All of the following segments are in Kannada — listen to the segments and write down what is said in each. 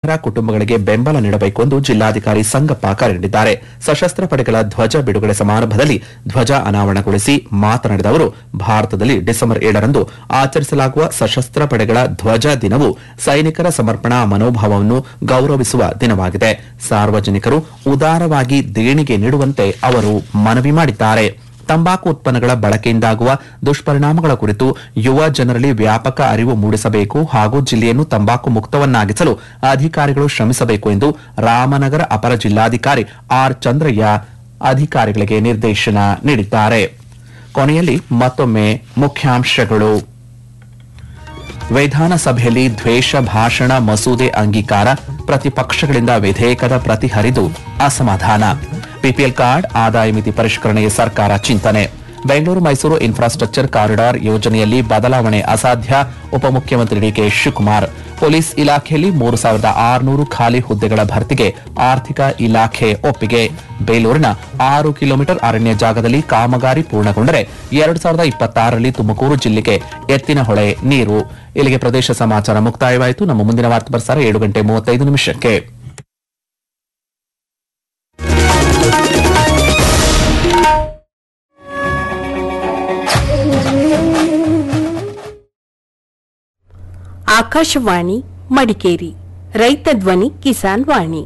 ಸೈನಿಕರ ಕುಟುಂಬಗಳಿಗೆ ಬೆಂಬಲ ನೀಡಬೇಕು ಎಂದು ಜಿಲ್ಲಾಧಿಕಾರಿ ಸಂಗಪ್ಪ ಕರೆ ನೀಡಿದ್ದಾರೆ ಸಶಸ್ತ್ರ ಪಡೆಗಳ ಧ್ವಜ ಬಿಡುಗಡೆ ಸಮಾರಂಭದಲ್ಲಿ ಧ್ವಜ ಅನಾವರಣಗೊಳಿಸಿ ಮಾತನಾಡಿದ ಅವರು ಭಾರತದಲ್ಲಿ ಡಿಸೆಂಬರ್ ಏಳರಂದು ಆಚರಿಸಲಾಗುವ ಸಶಸ್ತ್ರ ಪಡೆಗಳ ಧ್ವಜ ದಿನವು ಸೈನಿಕರ ಸಮರ್ಪಣಾ ಮನೋಭಾವವನ್ನು ಗೌರವಿಸುವ ದಿನವಾಗಿದೆ ಸಾರ್ವಜನಿಕರು ಉದಾರವಾಗಿ ದೇಣಿಗೆ ನೀಡುವಂತೆ ಅವರು ಮನವಿ ಮಾಡಿದ್ದಾರೆ ತಂಬಾಕು ಉತ್ಪನ್ನಗಳ ಬಳಕೆಯಿಂದಾಗುವ ದುಷ್ಪರಿಣಾಮಗಳ ಕುರಿತು ಯುವ ಜನರಲ್ಲಿ ವ್ಯಾಪಕ ಅರಿವು ಮೂಡಿಸಬೇಕು ಹಾಗೂ ಜಿಲ್ಲೆಯನ್ನು ತಂಬಾಕು ಮುಕ್ತವನ್ನಾಗಿಸಲು ಅಧಿಕಾರಿಗಳು ಶ್ರಮಿಸಬೇಕು ಎಂದು ರಾಮನಗರ ಅಪರ ಜಿಲ್ಲಾಧಿಕಾರಿ ಆರ್ ಚಂದ್ರಯ್ಯ ಅಧಿಕಾರಿಗಳಿಗೆ ನಿರ್ದೇಶನ ನೀಡಿದ್ದಾರೆ ಕೊನೆಯಲ್ಲಿ ಮತ್ತೊಮ್ಮೆ ಮುಖ್ಯಾಂಶಗಳು ವಿಧಾನಸಭೆಯಲ್ಲಿ ದ್ವೇಷ ಭಾಷಣ ಮಸೂದೆ ಅಂಗೀಕಾರ ಪ್ರತಿಪಕ್ಷಗಳಿಂದ ವಿಧೇಯಕದ ಪ್ರತಿ ಹರಿದು ಅಸಮಾಧಾನ ಪಿಪಿಎಲ್ ಕಾರ್ಡ್ ಆದಾಯ ಮಿತಿ ಪರಿಷ್ಕರಣೆಗೆ ಸರ್ಕಾರ ಚಿಂತನೆ ಬೆಂಗಳೂರು ಮೈಸೂರು ಇನ್ಫ್ರಾಸ್ಟ್ರಕ್ಚರ್ ಕಾರಿಡಾರ್ ಯೋಜನೆಯಲ್ಲಿ ಬದಲಾವಣೆ ಅಸಾಧ್ಯ ಉಪಮುಖ್ಯಮಂತ್ರಿ ಡಿಕೆ ಶಿವಕುಮಾರ್ ಪೊಲೀಸ್ ಇಲಾಖೆಯಲ್ಲಿ ಮೂರು ಸಾವಿರದ ಆರುನೂರು ಖಾಲಿ ಹುದ್ದೆಗಳ ಭರ್ತಿಗೆ ಆರ್ಥಿಕ ಇಲಾಖೆ ಒಪ್ಪಿಗೆ ಬೇಲೂರಿನ ಆರು ಕಿಲೋಮೀಟರ್ ಅರಣ್ಯ ಜಾಗದಲ್ಲಿ ಕಾಮಗಾರಿ ಪೂರ್ಣಗೊಂಡರೆ ಎರಡು ಸಾವಿರದ ಇಪ್ಪತ್ತಾರರಲ್ಲಿ ತುಮಕೂರು ಜಿಲ್ಲೆಗೆ ಎತ್ತಿನ ಹೊಳೆ ನೀರು ಇಲ್ಲಿಗೆ ಪ್ರದೇಶ ಸಮಾಚಾರ ಮುಕ್ತಾಯವಾಯಿತು ನಮ್ಮ ಮುಂದಿನ ವಾರ್ತಾ ಪ್ರಸಾರ ಏಳು ಗಂಟೆ ಮೂವತ್ತೈದು ನಿಮಿಷಕ್ಕೆ ಆಕಾಶವಾಣಿ ಮಡಿಕೇರಿ ರೈತ ಧ್ವನಿ ಕಿಸಾನ್ ವಾಣಿ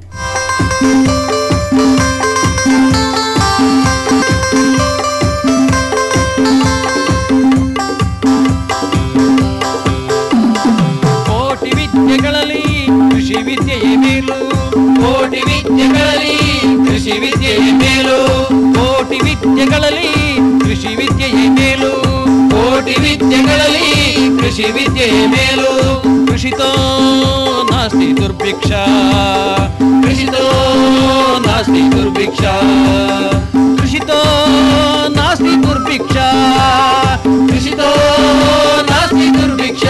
ಕೋಟಿ ವಿದ್ಯೆಗಳಲ್ಲಿ ಕೃಷಿ ವಿದ್ಯೆಯೇ ಮೇಲು ಕೋಟಿ ವಿದ್ಯೆಗಳಲ್ಲಿ ಕೃಷಿ ವಿದ್ಯೆಯೇ ಮೇಲು ಕೋಟಿ ವಿದ್ಯೆಗಳಲ್ಲಿ ಕೃಷಿ ವಿದ್ಯೆಯೇ ಮೇಲು ಕೋಟಿ ವಿದ್ಯೆಗಳಲ್ಲಿ ಕೃಷಿ ವಿದ್ಯೆಯೇ ಮೇಲು ಕೃಷಿತೋ ನಾಸ್ತಿ ದುರ್ಭಿಕ್ಷ ಕೃಷಿತೋ ನಾಸ್ತಿ ದುರ್ಭಿಕ್ಷ ಕೃಷಿತೋ ನಾಸ್ತಿ ದುರ್ಭಿಕ್ಷ ಕೃಷಿತೋ ನಾಸ್ತಿ ದುರ್ಭಿಕ್ಷ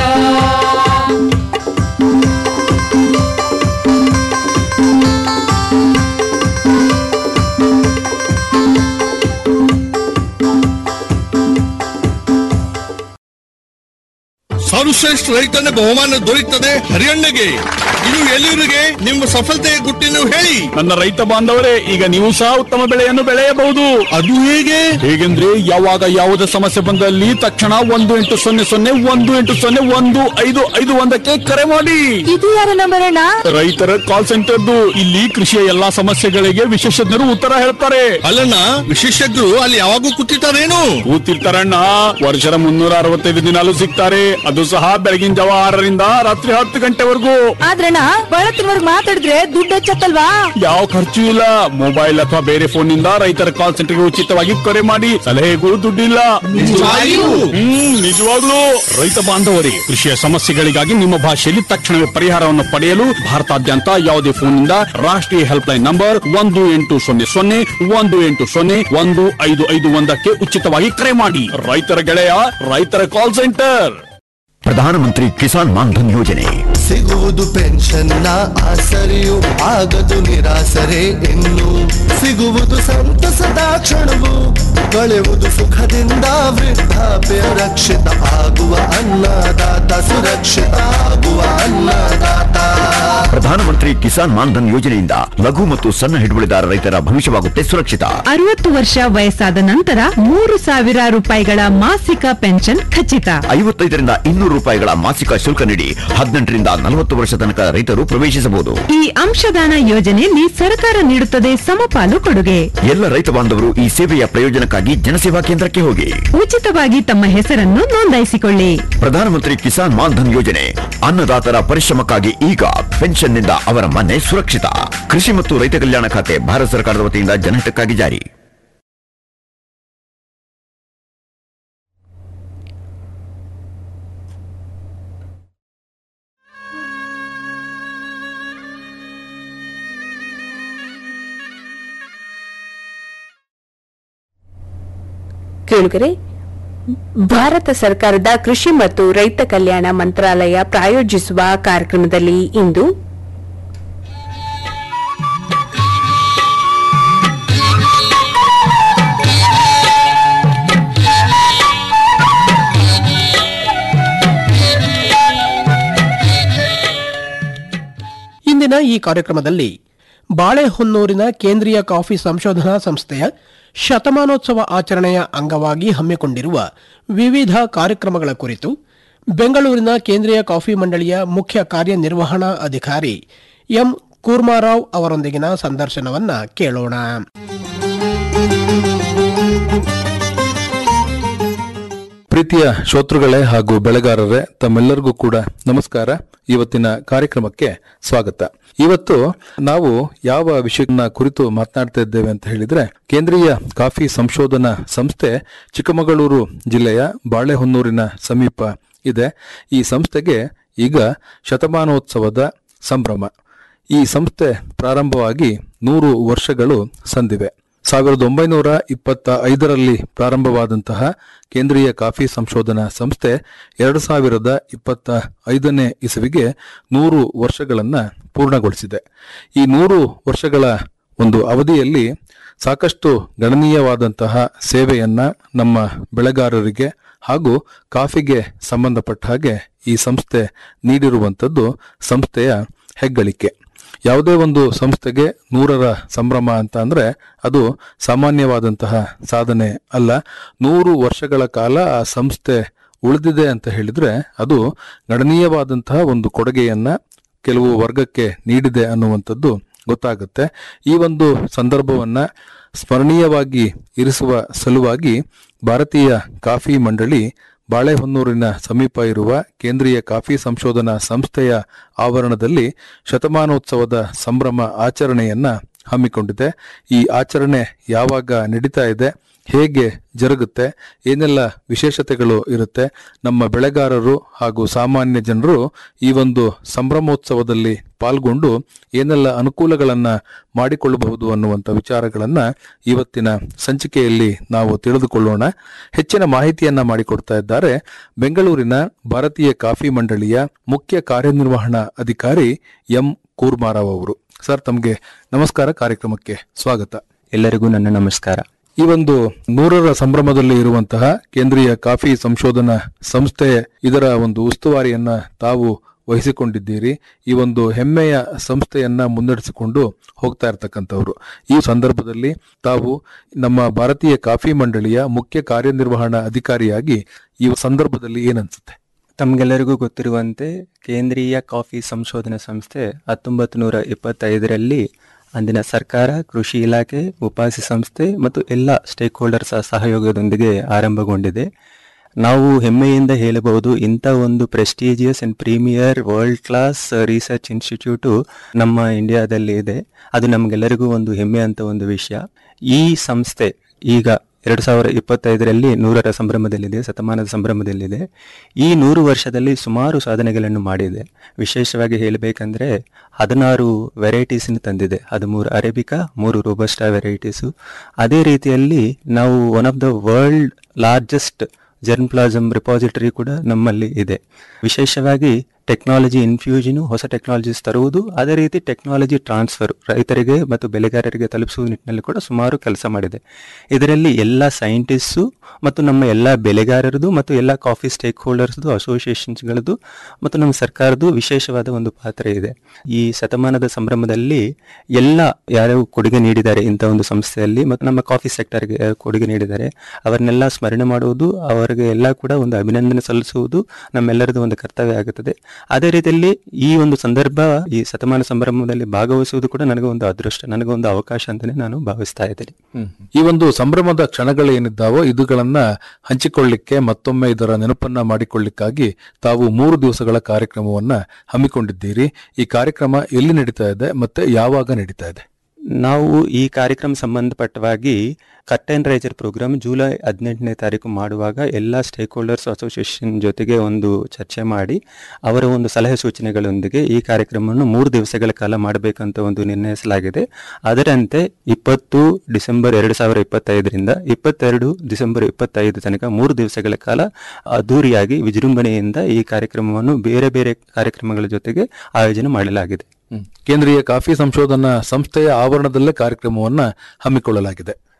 ಸರ್ವಶ್ರೇಷ್ಠ ರೈತನ ಬಹುಮಾನ ದೊರೆಯುತ್ತದೆ ಹರಿಯಣ್ಣಗೆ ಇದು ಎಲ್ಲಿವರಿಗೆ ನಿಮ್ಮ ಸಫಲತೆಯ ಗುಟ್ಟಿನ ಹೇಳಿ ನನ್ನ ರೈತ ಬಾಂಧವರೇ ಈಗ ನೀವು ಸಹ ಉತ್ತಮ ಬೆಳೆಯನ್ನು ಬೆಳೆಯಬಹುದು ಅದು ಹೇಗೆ ಹೇಗೆಂದ್ರೆ ಯಾವಾಗ ಯಾವುದೇ ಸಮಸ್ಯೆ ಬಂದಲ್ಲಿ ತಕ್ಷಣ ಒಂದು ಎಂಟು ಸೊನ್ನೆ ಸೊನ್ನೆ ಒಂದು ಎಂಟು ಸೊನ್ನೆ ಒಂದು ಐದು ಐದು ಒಂದಕ್ಕೆ ಕರೆ ಮಾಡಿ ಇದು ಯಾರ ನಂಬರ್ ಅಣ್ಣ ರೈತರ ಕಾಲ್ ಸೆಂಟರ್ದು ಇಲ್ಲಿ ಕೃಷಿಯ ಎಲ್ಲಾ ಸಮಸ್ಯೆಗಳಿಗೆ ವಿಶೇಷಜ್ಞರು ಉತ್ತರ ಹೇಳ್ತಾರೆ ಅಲ್ಲಣ್ಣ ವಿಶೇಷಜ್ಞರು ಅಲ್ಲಿ ಯಾವಾಗೂ ಕೂತಿರ್ತಾರೇನು ಕೂತಿರ್ತಾರಣ್ಣ ವರ್ಷದ ಮುನ್ನೂರ ಅರವತ್ತೈದು ದಿನಾಲು ಸಿಗ್ತಾರೆ ಅದು ಸಹ ಬೆಳಗಿನ ಜಾವ ಆರರಿಂದ ರಾತ್ರಿ ಹತ್ತು ಗಂಟೆವರೆಗೂ ಆದ್ರಣ್ಣ ಬಳತ್ತಿನವರ್ಗ್ ಮಾತಾಡಿದ್ರೆ ದುಡ್ಡು ಹೆಚ್ಚತ್ತಲ್ವಾ ಯಾವ ಖರ್ಚು ಇಲ್ಲ ಮೊಬೈಲ್ ಅಥವಾ ಬೇರೆ ಫೋನ್ ನಿಂದ ರೈತರ ಕಾಲ್ ಸೆಂಟರ್ಗೆ ಉಚಿತವಾಗಿ ಕರೆ ಮಾಡಿ ಸಲಹೆಗಳು ದುಡ್ಡಿಲ್ಲ ನಿಜವಾಗಿಯೂ? ಹ್ಮ್ ನಿಜವಾಗ್ಲೂ ರೈತ ಬಾಂಧವರಿಗೆ ಕೃಷಿಯ ಸಮಸ್ಯೆಗಳಿಗಾಗಿ ನಿಮ್ಮ ಭಾಷೆಯಲ್ಲಿ ತಕ್ಷಣವೇ ಪರಿಹಾರವನ್ನು ಪಡೆಯಲು ಭಾರತಾದ್ಯಂತ ಯಾವುದೇ ಫೋನ್ ನಿಂದ ರಾಷ್ಟ್ರೀಯ ಹೆಲ್ಪ್ ಲೈನ್ ನಂಬರ್ ಒಂದು ಎಂಟು ಸೊನ್ನೆ ಸೊನ್ನೆ ಒಂದು ಎಂಟು ಸೊನ್ನೆ ಒಂದು ಐದು ಐದು ಒಂದಕ್ಕೆ ಉಚಿತವಾಗಿ ಕರೆ ಮಾಡಿ ರೈತರ ಗೆಳೆಯ ರೈತರ ಕಾಲ್ ಸೆಂಟರ್ ಪ್ರಧಾನಮಂತ್ರಿ ಕಿಸಾನ್ ಮಾನ್ಧನ್ ಯೋಜನೆ ಸಿಗುವುದು ಪೆನ್ಷನ್ನ ಆಸರೆಯು ಆಗದು ನಿರಾಸರೆ ಇನ್ನು ಸಿಗುವುದು ಸಂತಸದ ಕ್ಷಣವು ಕಳೆಯುವುದು ಸುಖದಿಂದ ವೃದ್ಧಾಪ್ಯ ರಕ್ಷಿತ ಆಗುವ ಅನ್ನದಾತ ಸುರಕ್ಷಿತ ಆಗುವ ಅನ್ನದಾತ ಪ್ರಧಾನಮಂತ್ರಿ ಕಿಸಾನ್ ಮಾನ್ಧನ್ ಯೋಜನೆಯಿಂದ ಲಘು ಮತ್ತು ಸಣ್ಣ ಹಿಡುವಳಿದಾರ ರೈತರ ಭವಿಷ್ಯವಾಗುತ್ತೆ ಸುರಕ್ಷಿತ ಅರವತ್ತು ವರ್ಷ ವಯಸ್ಸಾದ ನಂತರ ಮೂರು ಸಾವಿರ ರೂಪಾಯಿಗಳ ಮಾಸಿಕ ಪೆನ್ಷನ್ ಖಚಿತ ಐವತ್ತೈದರಿಂದ ಇನ್ನೂರು ರೂಪಾಯಿಗಳ ಮಾಸಿಕ ಶುಲ್ಕ ನೀಡಿ ಹದಿನೆಂಟರಿಂದ ನಲವತ್ತು ವರ್ಷ ತನಕ ರೈತರು ಪ್ರವೇಶಿಸಬಹುದು ಈ ಅಂಶದಾನ ಯೋಜನೆಯಲ್ಲಿ ಸರ್ಕಾರ ನೀಡುತ್ತದೆ ಸಮಪಾಲು ಕೊಡುಗೆ ಎಲ್ಲ ರೈತ ಬಾಂಧವರು ಈ ಸೇವೆಯ ಪ್ರಯೋಜನಕ್ಕಾಗಿ ಜನಸೇವಾ ಕೇಂದ್ರಕ್ಕೆ ಹೋಗಿ ಉಚಿತವಾಗಿ ತಮ್ಮ ಹೆಸರನ್ನು ನೋಂದಾಯಿಸಿಕೊಳ್ಳಿ ಪ್ರಧಾನಮಂತ್ರಿ ಕಿಸಾನ್ ಮಾನ್ಧನ್ ಯೋಜನೆ ಅನ್ನದಾತರ ಪರಿಶ್ರಮಕ್ಕಾಗಿ ಈಗ ಪೆನ್ಷನ್ನಿಂದ ಅವರ ಮನೆ ಸುರಕ್ಷಿತ ಕೃಷಿ ಮತ್ತು ರೈತ ಕಲ್ಯಾಣ ಖಾತೆ ಭಾರತ ಸರ್ಕಾರದ ವತಿಯಿಂದ ಜನಹಿತಕ್ಕಾಗಿ ಜಾರಿ ಕೇಳುಗರೆ ಭಾರತ ಸರ್ಕಾರದ ಕೃಷಿ ಮತ್ತು ರೈತ ಕಲ್ಯಾಣ ಮಂತ್ರಾಲಯ ಪ್ರಾಯೋಜಿಸುವ ಕಾರ್ಯಕ್ರಮದಲ್ಲಿ ಇಂದು ಇಂದಿನ ಈ ಕಾರ್ಯಕ್ರಮದಲ್ಲಿ ಬಾಳೆಹೊನ್ನೂರಿನ ಕೇಂದ್ರೀಯ ಕಾಫಿ ಸಂಶೋಧನಾ ಸಂಸ್ಥೆಯ ಶತಮಾನೋತ್ಸವ ಆಚರಣೆಯ ಅಂಗವಾಗಿ ಹಮ್ಮಿಕೊಂಡಿರುವ ವಿವಿಧ ಕಾರ್ಯಕ್ರಮಗಳ ಕುರಿತು ಬೆಂಗಳೂರಿನ ಕೇಂದ್ರೀಯ ಕಾಫಿ ಮಂಡಳಿಯ ಮುಖ್ಯ ಕಾರ್ಯನಿರ್ವಹಣಾ ಅಧಿಕಾರಿ ಎಂ ಕೂರ್ಮಾರಾವ್ ಅವರೊಂದಿಗಿನ ಸಂದರ್ಶನವನ್ನ ಕೇಳೋಣ ಪ್ರೀತಿಯ ಶ್ರೋತೃಗಳೇ ಹಾಗೂ ಬೆಳೆಗಾರರೇ ತಮ್ಮೆಲ್ಲರಿಗೂ ಕೂಡ ನಮಸ್ಕಾರ ಇವತ್ತಿನ ಕಾರ್ಯಕ್ರಮಕ್ಕೆ ಸ್ವಾಗತ ಇವತ್ತು ನಾವು ಯಾವ ವಿಷಯನ ಕುರಿತು ಮಾತನಾಡ್ತಾ ಇದ್ದೇವೆ ಅಂತ ಹೇಳಿದ್ರೆ ಕೇಂದ್ರೀಯ ಕಾಫಿ ಸಂಶೋಧನಾ ಸಂಸ್ಥೆ ಚಿಕ್ಕಮಗಳೂರು ಜಿಲ್ಲೆಯ ಬಾಳೆಹೊನ್ನೂರಿನ ಸಮೀಪ ಇದೆ ಈ ಸಂಸ್ಥೆಗೆ ಈಗ ಶತಮಾನೋತ್ಸವದ ಸಂಭ್ರಮ ಈ ಸಂಸ್ಥೆ ಪ್ರಾರಂಭವಾಗಿ ನೂರು ವರ್ಷಗಳು ಸಂದಿವೆ ಸಾವಿರದ ಒಂಬೈನೂರ ಇಪ್ಪತ್ತ ಐದರಲ್ಲಿ ಪ್ರಾರಂಭವಾದಂತಹ ಕೇಂದ್ರೀಯ ಕಾಫಿ ಸಂಶೋಧನಾ ಸಂಸ್ಥೆ ಎರಡು ಸಾವಿರದ ಇಪ್ಪತ್ತ ಐದನೇ ಇಸವಿಗೆ ನೂರು ವರ್ಷಗಳನ್ನ ಪೂರ್ಣಗೊಳಿಸಿದೆ ಈ ನೂರು ವರ್ಷಗಳ ಒಂದು ಅವಧಿಯಲ್ಲಿ ಸಾಕಷ್ಟು ಗಣನೀಯವಾದಂತಹ ಸೇವೆಯನ್ನ ನಮ್ಮ ಬೆಳೆಗಾರರಿಗೆ ಹಾಗೂ ಕಾಫಿಗೆ ಸಂಬಂಧಪಟ್ಟ ಹಾಗೆ ಈ ಸಂಸ್ಥೆ ನೀಡಿರುವಂಥದ್ದು ಸಂಸ್ಥೆಯ ಹೆಗ್ಗಳಿಕೆ ಯಾವುದೇ ಒಂದು ಸಂಸ್ಥೆಗೆ ನೂರರ ಸಂಭ್ರಮ ಅಂತ ಅಂದ್ರೆ ಅದು ಸಾಮಾನ್ಯವಾದಂತಹ ಸಾಧನೆ ಅಲ್ಲ ನೂರು ವರ್ಷಗಳ ಕಾಲ ಆ ಸಂಸ್ಥೆ ಉಳಿದಿದೆ ಅಂತ ಹೇಳಿದ್ರೆ ಅದು ಗಣನೀಯವಾದಂತಹ ಒಂದು ಕೊಡುಗೆಯನ್ನ ಕೆಲವು ವರ್ಗಕ್ಕೆ ನೀಡಿದೆ ಅನ್ನುವಂಥದ್ದು ಗೊತ್ತಾಗುತ್ತೆ ಈ ಒಂದು ಸಂದರ್ಭವನ್ನ ಸ್ಮರಣೀಯವಾಗಿ ಇರಿಸುವ ಸಲುವಾಗಿ ಭಾರತೀಯ ಕಾಫಿ ಮಂಡಳಿ ಬಾಳೆಹೊನ್ನೂರಿನ ಸಮೀಪ ಇರುವ ಕೇಂದ್ರೀಯ ಕಾಫಿ ಸಂಶೋಧನಾ ಸಂಸ್ಥೆಯ ಆವರಣದಲ್ಲಿ ಶತಮಾನೋತ್ಸವದ ಸಂಭ್ರಮ ಆಚರಣೆಯನ್ನ ಹಮ್ಮಿಕೊಂಡಿದೆ ಈ ಆಚರಣೆ ಯಾವಾಗ ನಡೀತಾ ಇದೆ ಹೇಗೆ ಜರುಗುತ್ತೆ ಏನೆಲ್ಲ ವಿಶೇಷತೆಗಳು ಇರುತ್ತೆ ನಮ್ಮ ಬೆಳೆಗಾರರು ಹಾಗೂ ಸಾಮಾನ್ಯ ಜನರು ಈ ಒಂದು ಸಂಭ್ರಮೋತ್ಸವದಲ್ಲಿ ಪಾಲ್ಗೊಂಡು ಏನೆಲ್ಲ ಅನುಕೂಲಗಳನ್ನ ಮಾಡಿಕೊಳ್ಳಬಹುದು ಅನ್ನುವಂಥ ವಿಚಾರಗಳನ್ನ ಇವತ್ತಿನ ಸಂಚಿಕೆಯಲ್ಲಿ ನಾವು ತಿಳಿದುಕೊಳ್ಳೋಣ ಹೆಚ್ಚಿನ ಮಾಹಿತಿಯನ್ನ ಮಾಡಿಕೊಡ್ತಾ ಇದ್ದಾರೆ ಬೆಂಗಳೂರಿನ ಭಾರತೀಯ ಕಾಫಿ ಮಂಡಳಿಯ ಮುಖ್ಯ ಕಾರ್ಯನಿರ್ವಹಣಾ ಅಧಿಕಾರಿ ಎಂ ಕೂರ್ಮಾರಾವ್ ಅವರು ಸರ್ ತಮಗೆ ನಮಸ್ಕಾರ ಕಾರ್ಯಕ್ರಮಕ್ಕೆ ಸ್ವಾಗತ ಎಲ್ಲರಿಗೂ ನನ್ನ ನಮಸ್ಕಾರ ಈ ಒಂದು ನೂರರ ಸಂಭ್ರಮದಲ್ಲಿ ಇರುವಂತಹ ಕೇಂದ್ರೀಯ ಕಾಫಿ ಸಂಶೋಧನಾ ಸಂಸ್ಥೆ ಇದರ ಒಂದು ಉಸ್ತುವಾರಿಯನ್ನ ತಾವು ವಹಿಸಿಕೊಂಡಿದ್ದೀರಿ ಈ ಒಂದು ಹೆಮ್ಮೆಯ ಸಂಸ್ಥೆಯನ್ನ ಮುನ್ನಡೆಸಿಕೊಂಡು ಹೋಗ್ತಾ ಇರತಕ್ಕಂಥವ್ರು ಈ ಸಂದರ್ಭದಲ್ಲಿ ತಾವು ನಮ್ಮ ಭಾರತೀಯ ಕಾಫಿ ಮಂಡಳಿಯ ಮುಖ್ಯ ಕಾರ್ಯನಿರ್ವಹಣಾ ಅಧಿಕಾರಿಯಾಗಿ ಈ ಸಂದರ್ಭದಲ್ಲಿ ಏನನ್ಸುತ್ತೆ ತಮಗೆಲ್ಲರಿಗೂ ಗೊತ್ತಿರುವಂತೆ ಕೇಂದ್ರೀಯ ಕಾಫಿ ಸಂಶೋಧನಾ ಸಂಸ್ಥೆ ಹತ್ತೊಂಬತ್ತು ನೂರ ಇಪ್ಪತ್ತೈದರಲ್ಲಿ ಅಂದಿನ ಸರ್ಕಾರ ಕೃಷಿ ಇಲಾಖೆ ಉಪಾಸಿ ಸಂಸ್ಥೆ ಮತ್ತು ಎಲ್ಲ ಸ್ಟೇಕ್ ಹೋಲ್ಡರ್ಸ್ ಸಹಯೋಗದೊಂದಿಗೆ ಆರಂಭಗೊಂಡಿದೆ ನಾವು ಹೆಮ್ಮೆಯಿಂದ ಹೇಳಬಹುದು ಇಂಥ ಒಂದು prestigious and premier world class research institute ನಮ್ಮ ಇಂಡಿಯಾದಲ್ಲಿ ಇದೆ ಅದು ನಮಗೆಲ್ಲರಿಗೂ ಒಂದು ಹೆಮ್ಮೆ ಅಂತ ಒಂದು ವಿಷಯ ಈ ಸಂಸ್ಥೆ ಈಗ ಎರಡು ಸಾವಿರ ಇಪ್ಪತ್ತೈದರಲ್ಲಿ ನೂರರ ಸಂಭ್ರಮದಲ್ಲಿದೆ ಶತಮಾನದ ಸಂಭ್ರಮದಲ್ಲಿದೆ ಈ ನೂರು ವರ್ಷದಲ್ಲಿ ಸುಮಾರು ಸಾಧನೆಗಳನ್ನು ಮಾಡಿದೆ ವಿಶೇಷವಾಗಿ ಹೇಳಬೇಕಂದ್ರೆ ಹದಿನಾರು ವೆರೈಟೀಸನ್ನು ತಂದಿದೆ ಹದಿಮೂರು ಅರೇಬಿಕಾ ಮೂರು ರೋಬಸ್ಟಾ ವೆರೈಟೀಸು ಅದೇ ರೀತಿಯಲ್ಲಿ ನಾವು one of the world largest germplasm repository ಕೂಡ ನಮ್ಮಲ್ಲಿ ಇದೆ ವಿಶೇಷವಾಗಿ ಟೆಕ್ನಾಲಜಿ ಇನ್ಫ್ಯೂಷನು ಹೊಸ ಟೆಕ್ನಾಲಜೀಸ್ ತರುವುದು ಅದೇ ರೀತಿ ಟೆಕ್ನಾಲಜಿ ಟ್ರಾನ್ಸ್ಫರ್ ರೈತರಿಗೆ ಮತ್ತು ಬೆಳೆಗಾರರಿಗೆ ತಲುಪಿಸುವ ನಿಟ್ಟಿನಲ್ಲಿ ಕೂಡ ಸುಮಾರು ಕೆಲಸ ಮಾಡಿದೆ ಇದರಲ್ಲಿ ಎಲ್ಲ ಸೈಂಟಿಸ್ಟು ಮತ್ತು ನಮ್ಮ ಎಲ್ಲ ಬೆಳೆಗಾರರದು ಮತ್ತು ಎಲ್ಲ ಕಾಫಿ ಸ್ಟೇಕ್ ಹೋಲ್ಡರ್ಸ್ದು ಅಸೋಸಿಯೇಷನ್ಸ್ಗಳದ್ದು ಮತ್ತು ನಮ್ಮ ಸರ್ಕಾರದ್ದು ವಿಶೇಷವಾದ ಒಂದು ಪಾತ್ರ ಇದೆ ಈ ಶತಮಾನದ ಸಂಭ್ರಮದಲ್ಲಿ ಎಲ್ಲ ಯಾರ್ಯಾರು ಕೊಡುಗೆ ನೀಡಿದ್ದಾರೆ ಇಂಥ ಒಂದು ಸಂಸ್ಥೆಯಲ್ಲಿ ಮತ್ತು ನಮ್ಮ ಕಾಫಿ ಸೆಕ್ಟರ್ಗೆ ಯಾರು ಕೊಡುಗೆ ನೀಡಿದ್ದಾರೆ ಅವರನ್ನೆಲ್ಲ ಸ್ಮರಣೆ ಮಾಡುವುದು ಅವರಿಗೆ ಎಲ್ಲ ಕೂಡ ಒಂದು ಅಭಿನಂದನೆ ಸಲ್ಲಿಸುವುದು ನಮ್ಮೆಲ್ಲರದ್ದು ಒಂದು ಕರ್ತವ್ಯ ಆಗುತ್ತದೆ ಅದೇ ರೀತಿಯಲ್ಲಿ ಈ ಒಂದು ಸಂದರ್ಭ ಈ ಶತಮಾನ ಸಂಭ್ರಮದಲ್ಲಿ ಭಾಗವಹಿಸುವುದು ಕೂಡ ನನಗೆ ಒಂದು ಅದೃಷ್ಟ ನನಗೆ ಒಂದು ಅವಕಾಶ ಅಂತಾನೆ ನಾನು ಭಾವಿಸ್ತಾ ಇದ್ದೇನೆ ಈ ಒಂದು ಸಂಭ್ರಮದ ಕ್ಷಣಗಳೇನಿದ್ದಾವೋ ಇದುಗಳನ್ನ ಹಂಚಿಕೊಳ್ಳಿಕ್ಕೆ ಮತ್ತೊಮ್ಮೆ ಇದರ ನೆನಪನ್ನ ಮಾಡಿಕೊಳ್ಳಿಕ್ಕಾಗಿ ತಾವು ಮೂರು ದಿವಸಗಳ ಕಾರ್ಯಕ್ರಮವನ್ನ ಹಮ್ಮಿಕೊಂಡಿದ್ದೀರಿ ಈ ಕಾರ್ಯಕ್ರಮ ಎಲ್ಲಿ ನಡೀತಾ ಇದೆ ಮತ್ತೆ ಯಾವಾಗ ನಡೀತಾ ಇದೆ ನಾವು ಈ ಕಾರ್ಯಕ್ರಮ ಸಂಬಂಧಪಟ್ಟವಾಗಿ cut and riser programme July ಹದಿನೆಂಟನೇ ತಾರೀಕು ಮಾಡುವಾಗ ಎಲ್ಲ ಸ್ಟೇಕ್ ಹೋಲ್ಡರ್ಸ್ ಅಸೋಸಿಯೇಷನ್ ಜೊತೆಗೆ ಒಂದು ಚರ್ಚೆ ಮಾಡಿ ಅವರ ಒಂದು ಸಲಹೆ ಸೂಚನೆಗಳೊಂದಿಗೆ ಈ ಕಾರ್ಯಕ್ರಮವನ್ನು ಮೂರು ದಿವಸಗಳ ಕಾಲ ಮಾಡಬೇಕಂತ ಒಂದು ನಿರ್ಣಯಿಸಲಾಗಿದೆ ಅದರಂತೆ ಇಪ್ಪತ್ತು ಡಿಸೆಂಬರ್ ಎರಡು ಸಾವಿರ ಇಪ್ಪತ್ತೈದರಿಂದ ಇಪ್ಪತ್ತೆರಡು ಡಿಸೆಂಬರ್ ಇಪ್ಪತ್ತೈದು ತನಕ ಮೂರು ದಿವಸಗಳ ಕಾಲ ಅದ್ದೂರಿಯಾಗಿ ವಿಜೃಂಭಣೆಯಿಂದ ಈ ಕಾರ್ಯಕ್ರಮವನ್ನು ಬೇರೆ ಬೇರೆ ಕಾರ್ಯಕ್ರಮಗಳ ಜೊತೆಗೆ ಆಯೋಜನೆ ಮಾಡಲಾಗಿದೆ ಕೇಂದ್ರೀಯ ಕಾಫಿ ಸಂಶೋಧನಾ ಸಂಸ್ಥೆಯ ಆವರಣದಲ್ಲೇ ಕಾರ್ಯಕ್ರಮವನ್ನ ಹಮ್ಮಿಕೊಳ್ಳಲಾಗಿದೆ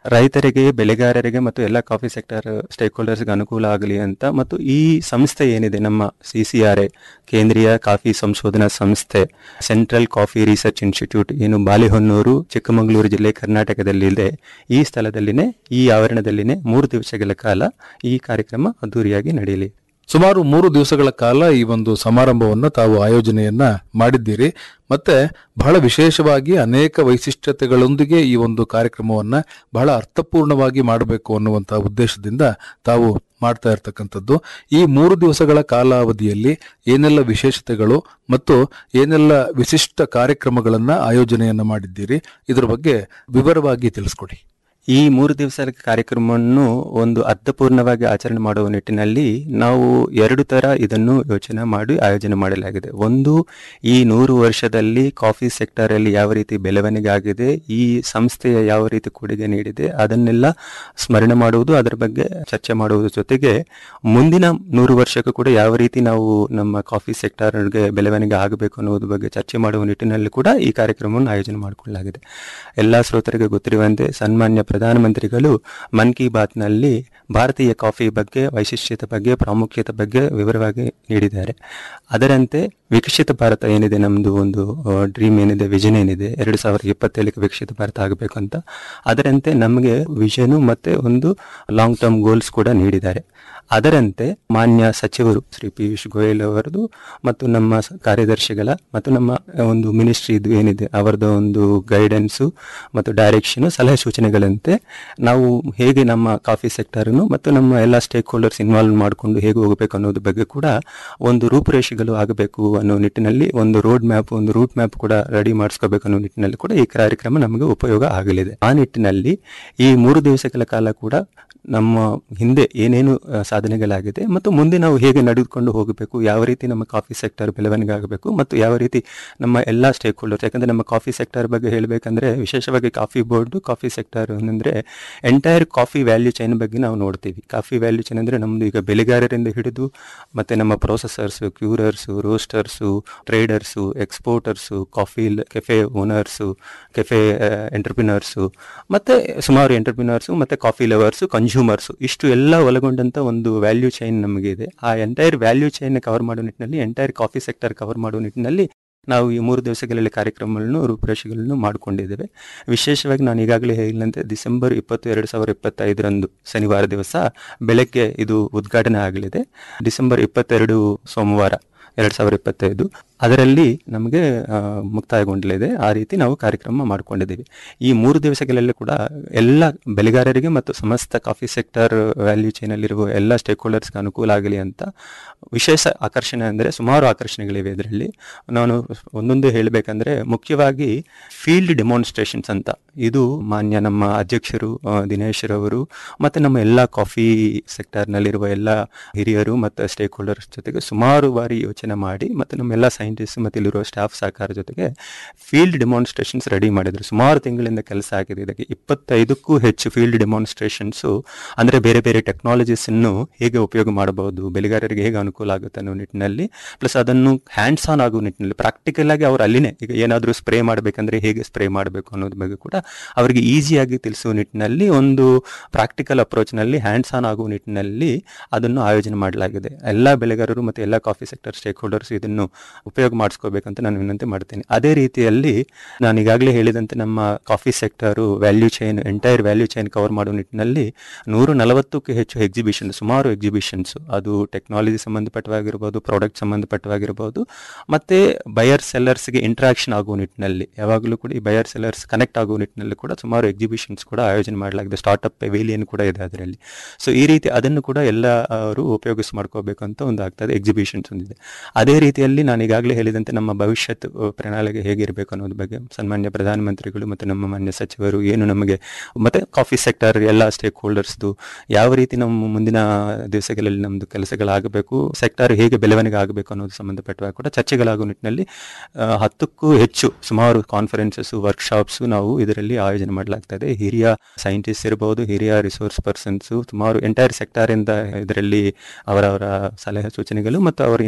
ರೈತರಿಗೆ ಬೆಳೆಗಾರರಿಗೆ ಮತ್ತು ಎಲ್ಲ ಕಾಫಿ ಸೆಕ್ಟರ್ ಸ್ಟೇಕ್ ಹೋಲ್ಡರ್ಸ್ಗೆ ಅನುಕೂಲ ಆಗಲಿ ಅಂತ ಮತ್ತು ಈ ಸಂಸ್ಥೆ ಏನಿದೆ ನಮ್ಮ ಸಿ ಸಿ ಆರ್ ಎ ಕೇಂದ್ರೀಯ ಕಾಫಿ ಸಂಶೋಧನಾ ಸಂಸ್ಥೆ ಸೆಂಟ್ರಲ್ ಕಾಫಿ ರಿಸರ್ಚ್ ಇನ್ಸ್ಟಿಟ್ಯೂಟ್ ಏನು ಬಾಲೆಹೊನ್ನೂರು ಚಿಕ್ಕಮಗಳೂರು ಜಿಲ್ಲೆ ಕರ್ನಾಟಕದಲ್ಲಿದೆ ಈ ಸ್ಥಳದಲ್ಲಿನೇ ಈ ಆವರಣದಲ್ಲಿನೇ ಮೂರು ದಿವಸಗಳ ಕಾಲ ಈ ಕಾರ್ಯಕ್ರಮ ಅದ್ದೂರಿಯಾಗಿ ನಡೆಯಲಿ ಸುಮಾರು ಮೂರು ದಿವಸಗಳ ಕಾಲ ಈ ಒಂದು ಸಮಾರಂಭವನ್ನ ತಾವು ಆಯೋಜನೆಯನ್ನ ಮಾಡಿದ್ದೀರಿ ಮತ್ತೆ ಬಹಳ ವಿಶೇಷವಾಗಿ ಅನೇಕ ವೈಶಿಷ್ಟ್ಯತೆಗಳೊಂದಿಗೆ ಈ ಒಂದು ಕಾರ್ಯಕ್ರಮವನ್ನ ಬಹಳ ಅರ್ಥಪೂರ್ಣವಾಗಿ ಮಾಡಬೇಕು ಅನ್ನುವಂತ ಉದ್ದೇಶದಿಂದ ತಾವು ಮಾಡ್ತಾ ಇರ್ತಕ್ಕಂಥದ್ದು ಈ ಮೂರು ದಿವಸಗಳ ಕಾಲಾವಧಿಯಲ್ಲಿ ಏನೆಲ್ಲ ವಿಶೇಷತೆಗಳು ಮತ್ತು ಏನೆಲ್ಲ ವಿಶಿಷ್ಟ ಕಾರ್ಯಕ್ರಮಗಳನ್ನ ಆಯೋಜನೆಯನ್ನ ಮಾಡಿದ್ದೀರಿ ಇದ್ರ ಬಗ್ಗೆ ವಿವರವಾಗಿ ತಿಳಿಸ್ಕೊಡಿ ಈ ಮೂರು ದಿವಸದ ಕಾರ್ಯಕ್ರಮವನ್ನು ಒಂದು ಅರ್ಥಪೂರ್ಣವಾಗಿ ಆಚರಣೆ ಮಾಡುವ ನಿಟ್ಟಿನಲ್ಲಿ ನಾವು ಎರಡು ತರ ಇದನ್ನು ಯೋಚನೆ ಮಾಡಿ ಆಯೋಜನೆ ಮಾಡಲಾಗಿದೆ ಒಂದು ಈ ನೂರು ವರ್ಷದಲ್ಲಿ ಕಾಫಿ ಸೆಕ್ಟರ್ ಅಲ್ಲಿ ಯಾವ ರೀತಿ ಬೆಳವಣಿಗೆ ಆಗಿದೆ ಈ ಸಂಸ್ಥೆಯ ಯಾವ ರೀತಿ ಕೊಡುಗೆ ನೀಡಿದೆ ಅದನ್ನೆಲ್ಲ ಸ್ಮರಣೆ ಮಾಡುವುದು ಅದರ ಬಗ್ಗೆ ಚರ್ಚೆ ಮಾಡುವುದರ ಜೊತೆಗೆ ಮುಂದಿನ ನೂರು ವರ್ಷಕ್ಕೂ ಕೂಡ ಯಾವ ರೀತಿ ನಾವು ನಮ್ಮ ಕಾಫಿ ಸೆಕ್ಟರ್ಗೆ ಬೆಳವಣಿಗೆ ಆಗಬೇಕು ಅನ್ನೋದ್ರ ಬಗ್ಗೆ ಚರ್ಚೆ ಮಾಡುವ ನಿಟ್ಟಿನಲ್ಲಿ ಕೂಡ ಈ ಕಾರ್ಯಕ್ರಮವನ್ನು ಆಯೋಜನೆ ಮಾಡಿಕೊಳ್ಳಲಾಗಿದೆ ಎಲ್ಲ ಶ್ರೋತರಿಗೆ ಗೊತ್ತಿರುವಂತೆ ಸನ್ಮಾನ್ಯ ಪ್ರಧಾನಮಂತ್ರಿಗಳು ಮನ್ ಕಿ ಬಾತ್ನಲ್ಲಿ ಭಾರತೀಯ ಕಾಫಿ ಬಗ್ಗೆ ವೈಶಿಷ್ಟ್ಯತೆ ಬಗ್ಗೆ ಪ್ರಾಮುಖ್ಯತೆ ಬಗ್ಗೆ ವಿವರವಾಗಿ ನೀಡಿದ್ದಾರೆ ಅದರಂತೆ ವಿಕಸಿತ ಭಾರತ ಏನಿದೆ ನಮ್ಮದು ಒಂದು ಡ್ರೀಮ್ ಏನಿದೆ ವಿಷನ್ ಏನಿದೆ ಎರಡು ಸಾವಿರದ ಇಪ್ಪತ್ತೇಳಕ್ಕೆ ವಿಕಸಿತ ಭಾರತ ಆಗಬೇಕು ಅಂತ ಅದರಂತೆ ನಮಗೆ ವಿಷನು ಮತ್ತೆ ಒಂದು ಲಾಂಗ್ ಟರ್ಮ್ ಗೋಲ್ಸ್ ಕೂಡ ನೀಡಿದ್ದಾರೆ ಅದರಂತೆ ಮಾನ್ಯ ಸಚಿವರು ಶ್ರೀ ಪಿಯೂಷ್ ಗೋಯಲ್ ಅವರದು ಮತ್ತು ನಮ್ಮ ಸ- ಕಾರ್ಯದರ್ಶಿಗಳ ಮತ್ತು ನಮ್ಮ ಒಂದು ಮಿನಿಸ್ಟ್ರಿ ಇದು ಏನಿದೆ ಅವರದ್ದು ಒಂದು ಗೈಡೆನ್ಸು ಮತ್ತು ಡೈರೆಕ್ಷನ್ ಸಲಹೆ ಸೂಚನೆಗಳಂತೆ ನಾವು ಹೇಗೆ ನಮ್ಮ ಕಾಫಿ ಸೆಕ್ಟರ್ನು ಮತ್ತು ನಮ್ಮ ಎಲ್ಲ ಸ್ಟೇಕ್ ಹೋಲ್ಡರ್ಸ್ ಇನ್ವಾಲ್ವ್ ಮಾಡಿಕೊಂಡು ಹೇಗೆ ಹೋಗಬೇಕು ಅನ್ನೋದ್ರ ಬಗ್ಗೆ ಕೂಡ ಒಂದು ರೂಪುರೇಷೆಗಳು ಆಗಬೇಕು ಅನ್ನೋ ನಿಟ್ಟಿನಲ್ಲಿ ಒಂದು ರೋಡ್ ಮ್ಯಾಪ್ ಒಂದು ರೂಟ್ ಮ್ಯಾಪ್ ಕೂಡ ರೆಡಿ ಮಾಡಿಸ್ಕೋಬೇಕು ಅನ್ನೋ ನಿಟ್ಟಿನಲ್ಲಿ ಕೂಡ ಈ ಕಾರ್ಯಕ್ರಮ ನಮಗೆ ಉಪಯೋಗ ಆಗಲಿದೆ ಆ ನಿಟ್ಟಿನಲ್ಲಿ ಈ ಮೂರು ದಿವಸಗಳ ಕಾಲ ಕೂಡ ನಮ್ಮ ಹಿಂದೆ ಏನೇನು ಆ, ಸಾಧನೆಗಳಾಗಿದೆ ಮತ್ತು ಮುಂದೆ ನಾವು ಹೇಗೆ ನಡೆದುಕೊಂಡು ಹೋಗಬೇಕು ಯಾವ ರೀತಿ ನಮ್ಮ ಕಾಫಿ ಸೆಕ್ಟರ್ ಬೆಳವಣಿಗೆ ಆಗಬೇಕು ಮತ್ತು ಯಾವ ರೀತಿ ನಮ್ಮ ಎಲ್ಲ ಸ್ಟೇಕ್ ಹೋಲ್ಡರ್ಸ್ ಯಾಕಂದ್ರೆ ನಮ್ಮ ಕಾಫಿ ಸೆಕ್ಟರ್ ಬಗ್ಗೆ ಹೇಳಬೇಕಂದ್ರೆ ವಿಶೇಷವಾಗಿ ಕಾಫಿ ಬೋರ್ಡ್ ಕಾಫಿ ಸೆಕ್ಟರ್ ಅಂದ್ರೆ ಎಂಟೈರ್ ಕಾಫಿ ವ್ಯಾಲ್ಯೂ ಚೈನ್ ಬಗ್ಗೆ ನಾವು ನೋಡ್ತೀವಿ ಕಾಫಿ ವ್ಯಾಲ್ಯೂ ಚೈನ್ ಅಂದ್ರೆ ನಮ್ದು ಈಗ ಬೆಳೆಗಾರರಿಂದ ಹಿಡಿದು ಮತ್ತೆ ನಮ್ಮ processors curers roasters traders exporters coffee cafe owners cafe entrepreneurs ಮತ್ತೆ ಸುಮಾರು ಎಂಟರ್ಪ್ರಿನರ್ಸು ಮತ್ತೆ ಕಾಫಿ ಲವರ್ಸು ಕನ್ಸ್ಯೂಮರ್ಸು ಇಷ್ಟು ಎಲ್ಲ ಒಳಗೊಂಡಂತ ಒಂದು ವ್ಯಾಲ್ಯೂ ಚೈನ್ ನಮಗೆ ಇದೆ ಆ ಎಂಟೈರ್ ವ್ಯಾಲ್ಯೂ ಚೈನ್ ಕವರ್ ಮಾಡೋ ನಿಟ್ಟಿನಲ್ಲಿ ಎಂಟೈರ್ ಕಾಫಿ ಸೆಕ್ಟರ್ ಕವರ್ ಮಾಡೋ ನಿಟ್ಟಿನಲ್ಲಿ ನಾವು ಈ ಮೂರು ದಿವಸಗಳಲ್ಲಿ ಕಾರ್ಯಕ್ರಮಗಳನ್ನು ರೂಪುರೇಷೆಗಳನ್ನು ಮಾಡಿಕೊಂಡಿದ್ದೇವೆ ವಿಶೇಷವಾಗಿ ನಾನು ಈಗಾಗಲೇ ಹೇಳಿದಂತೆ ಡಿಸೆಂಬರ್ ಇಪ್ಪತ್ತು ಎರಡು ಸಾವಿರದ ಇಪ್ಪತ್ತೈದರಂದು ಶನಿವಾರ ದಿವಸ ಬೆಳಗ್ಗೆ ಇದು ಉದ್ಘಾಟನೆ ಆಗಲಿದೆ ಡಿಸೆಂಬರ್ ಇಪ್ಪತ್ತೆರಡು ಸೋಮವಾರ ಎರಡು ಸಾವಿರದ ಇಪ್ಪತ್ತೈದು ಅದರಲ್ಲಿ ನಮಗೆ ಆ, ಮುಕ್ತಾಯಗೊಂಡಲಿದೆ ಆ ರೀತಿ ನಾವು ಕಾರ್ಯಕ್ರಮ ಮಾಡಿಕೊಂಡಿದ್ದೀವಿ ಈ ಮೂರು ದಿವಸಗಳಲ್ಲಿ ಕೂಡ ಎಲ್ಲ ಬೆಳೆಗಾರರಿಗೆ ಮತ್ತು ಸಮಸ್ತ ಕಾಫಿ ಸೆಕ್ಟರ್ ವ್ಯಾಲ್ಯೂ ಚೈನಲ್ಲಿರುವ ಎಲ್ಲ ಸ್ಟೇಕ್ ಹೋಲ್ಡರ್ಸ್ಗೆ ಅನುಕೂಲ ಆಗಲಿ ಅಂತ ವಿಶೇಷ ಆಕರ್ಷಣೆ ಅಂದರೆ ಸುಮಾರು ಆಕರ್ಷಣೆಗಳಿವೆ ಇದರಲ್ಲಿ ನಾನು ಒಂದೊಂದು ಹೇಳಬೇಕಂದ್ರೆ ಮುಖ್ಯವಾಗಿ ಫೀಲ್ಡ್ ಡೆಮಾನ್ಸ್ಟ್ರೇಷನ್ಸ್ ಅಂತ ಇದು ಮಾನ್ಯ ನಮ್ಮ ಅಧ್ಯಕ್ಷರು ಆ, ದಿನೇಶ್ ರವರು ಮತ್ತು ನಮ್ಮ ಎಲ್ಲ ಕಾಫಿ ಸೆಕ್ಟರ್ನಲ್ಲಿರುವ ಎಲ್ಲ ಹಿರಿಯರು ಮತ್ತು ಸ್ಟೇಕ್ ಹೋಲ್ಡರ್ಸ್ ಜೊತೆಗೆ ಸುಮಾರು ಬಾರಿ ಯೋಚನೆ ಮಾಡಿ ಮತ್ತು ನಮ್ಮೆಲ್ಲ ಸೈಂಟಿಸ್ಟ್ ಮತ್ತು ಇಲ್ಲಿರುವ ಸ್ಟಾಫ್ ಸಹಕಾರ ಜೊತೆಗೆ ಫೀಲ್ಡ್ ಡೆಮಾನ್ಸ್ಟ್ರೇಷನ್ಸ್ ರೆಡಿ ಮಾಡಿದ್ರು ಸುಮಾರು ತಿಂಗಳಿಂದ ಕೆಲಸ ಆಗಿದೆ ಇದಕ್ಕೆ ಇಪ್ಪತ್ತೈದಕ್ಕೂ ಹೆಚ್ಚು ಫೀಲ್ಡ್ ಡೆಮಾನ್ಸ್ಟ್ರೇಷನ್ಸು ಅಂದರೆ ಬೇರೆ ಬೇರೆ ಟೆಕ್ನಾಲಜೀಸ್ ಅನ್ನು ಹೇಗೆ ಉಪಯೋಗ ಮಾಡಬಹುದು ಬೆಳೆಗಾರರಿಗೆ ಹೇಗೆ ಅನುಕೂಲ ಆಗುತ್ತೆ ಅನ್ನೋ ನಿಟ್ಟಿನಲ್ಲಿ ಪ್ಲಸ್ ಅದನ್ನು ಹ್ಯಾಂಡ್ಸ್ ಆನ್ ಆಗೋ ನಿಟ್ಟಿನಲ್ಲಿ ಪ್ರಾಕ್ಟಿಕಲ್ ಆಗಿ ಅವ್ರು ಅಲ್ಲಿನೇ ಈಗ ಏನಾದರೂ ಸ್ಪ್ರೇ ಮಾಡಬೇಕಂದ್ರೆ ಹೇಗೆ ಸ್ಪ್ರೇ ಮಾಡಬೇಕು ಅನ್ನೋದ್ರ ಬಗ್ಗೆ ಕೂಡ ಅವರಿಗೆ ಈಸಿಯಾಗಿ ತಿಳಿಸುವ ನಿಟ್ಟಿನಲ್ಲಿ ಒಂದು ಪ್ರಾಕ್ಟಿಕಲ್ ಅಪ್ರೋಚ್ನಲ್ಲಿ ಹ್ಯಾಂಡ್ಸ್ ಆನ್ ಆಗುವ ನಿಟ್ಟಿನಲ್ಲಿ ಅದನ್ನು ಆಯೋಜನೆ ಮಾಡಲಾಗಿದೆ ಎಲ್ಲ ಬೆಳೆಗಾರರು ಮತ್ತು ಎಲ್ಲ ಕಾಫಿ ಸೆಕ್ಟರ್ ಸ್ಟೇಕ್ ಹೋಲ್ಡರ್ಸ್ ಇದನ್ನು ಉಪಯೋಗ ಮಾಡಿಸ್ಕೋಬೇಕಂತ ನಾನು ವಿನಂತಿ ಮಾಡ್ತೇನೆ ಅದೇ ರೀತಿಯಲ್ಲಿ ನಾನು ಈಗಾಗಲೇ ಹೇಳಿದಂತೆ ನಮ್ಮ coffee sector value chain entire value chain cover ಮಾಡುವ ನಿಟ್ಟಿನಲ್ಲಿ ನೂರ ನಲವತ್ತಕ್ಕೂ ಹೆಚ್ಚು ಎಕ್ಸಿಬಿಷನ್ ಸುಮಾರು ಎಕ್ಸಿಬಿಷನ್ಸ್ ಅದು ಟೆಕ್ನಾಲಜಿ ಸಂಬಂಧಪಟ್ಟವಾಗಿರ್ಬೋದು ಪ್ರಾಡಕ್ಟ್ ಸಂಬಂಧಪಟ್ಟವಾಗಿರ್ಬೋದು ಮತ್ತೆ ಬಯರ್ ಸೆಲ್ಲರ್ಸ್ಗೆ ಇಂಟ್ರಾಕ್ಷನ್ ಆಗುವ ನಿಟ್ಟಿನಲ್ಲಿ ಯಾವಾಗಲೂ ಕೂಡ ಈ ಬಯರ್ ಸೆಲ್ಲರ್ಸ್ ಕನೆಕ್ಟ್ ಆಗುವ ನಿಟ್ಟಿನಲ್ಲಿ ಕೂಡ ಸುಮಾರು ಎಕ್ಸಿಬಿಷನ್ಸ್ ಕೂಡ ಆಯೋಜನೆ ಮಾಡಲಾಗಿದೆ ಸ್ಟಾರ್ಟ್ಅಪ್ ಪೆವಿಲಿಯನ್ ಕೂಡ ಇದೆ ಅದರಲ್ಲಿ ಸೊ ಈ ರೀತಿ ಅದನ್ನು ಕೂಡ ಎಲ್ಲ ಅವರು ಉಪಯೋಗಿಸ್ ಮಾಡ್ಕೋಬೇಕು ಅಂತ ಒಂದು ಆಗ್ತದೆ ಎಕ್ಸಿಬಿಷನ್ಸ್ ಒಂದಿದೆ ಅದೇ ರೀತಿಯಲ್ಲಿ ನಾನು ಈಗಾಗಲೇ ಹೇಳಿದಂತೆ ನಮ್ಮ ಭವಿಷ್ಯತ್ ಅಹ್, ಪ್ರಣಾಳಿಕೆ ಹೇಗಿರಬೇಕು ಅನ್ನೋದ್ರ ಬಗ್ಗೆ ಸನ್ಮಾನ್ಯ ಪ್ರಧಾನಮಂತ್ರಿಗಳು ಮತ್ತು ನಮ್ಮ ಮಾನ್ಯ ಸಚಿವರು ಏನು ನಮಗೆ ಮತ್ತೆ ಕಾಫಿ ಸೆಕ್ಟರ್ ಎಲ್ಲ ಸ್ಟೇಕ್ ಹೋಲ್ಡರ್ಸ್ದು ಯಾವ ರೀತಿ ನಮ್ಮ ಮುಂದಿನ ದಿವಸಗಳಲ್ಲಿ ನಮ್ಮದು ಕೆಲಸಗಳಾಗಬೇಕು ಸೆಕ್ಟರ್ ಹೇಗೆ ಬೆಳವಣಿಗೆ ಆಗಬೇಕು ಅನ್ನೋದು ಸಂಬಂಧಪಟ್ಟ ಕೂಡ ಚರ್ಚೆಗಳಾಗುವ ನಿಟ್ಟಿನಲ್ಲಿ ಆ, ಹತ್ತಕ್ಕೂ ಹೆಚ್ಚು ಸುಮಾರು ಕಾನ್ಫರೆನ್ಸಸ್ ವರ್ಕ್ಶಾಪ್ಸ್ ನಾವು ಇದರಲ್ಲಿ ಆಯೋಜನೆ ಮಾಡಲಾಗ್ತದೆ ಹಿರಿಯ ಸೈಂಟಿಸ್ಟ್ ಇರಬಹುದು ಹಿರಿಯ ರಿಸೋರ್ಸ್ ಪರ್ಸನ್ಸ್ ಸುಮಾರು ಎಂಟೈರ್ ಸೆಕ್ಟರ್ ಇಂದ ಇದರಲ್ಲಿ ಅವರವರ ಸಲಹೆ ಸೂಚನೆಗಳು ಮತ್ತು ಅವರ ಇನ್ಪುಟ್ಸ್ ಎಲ್ಲ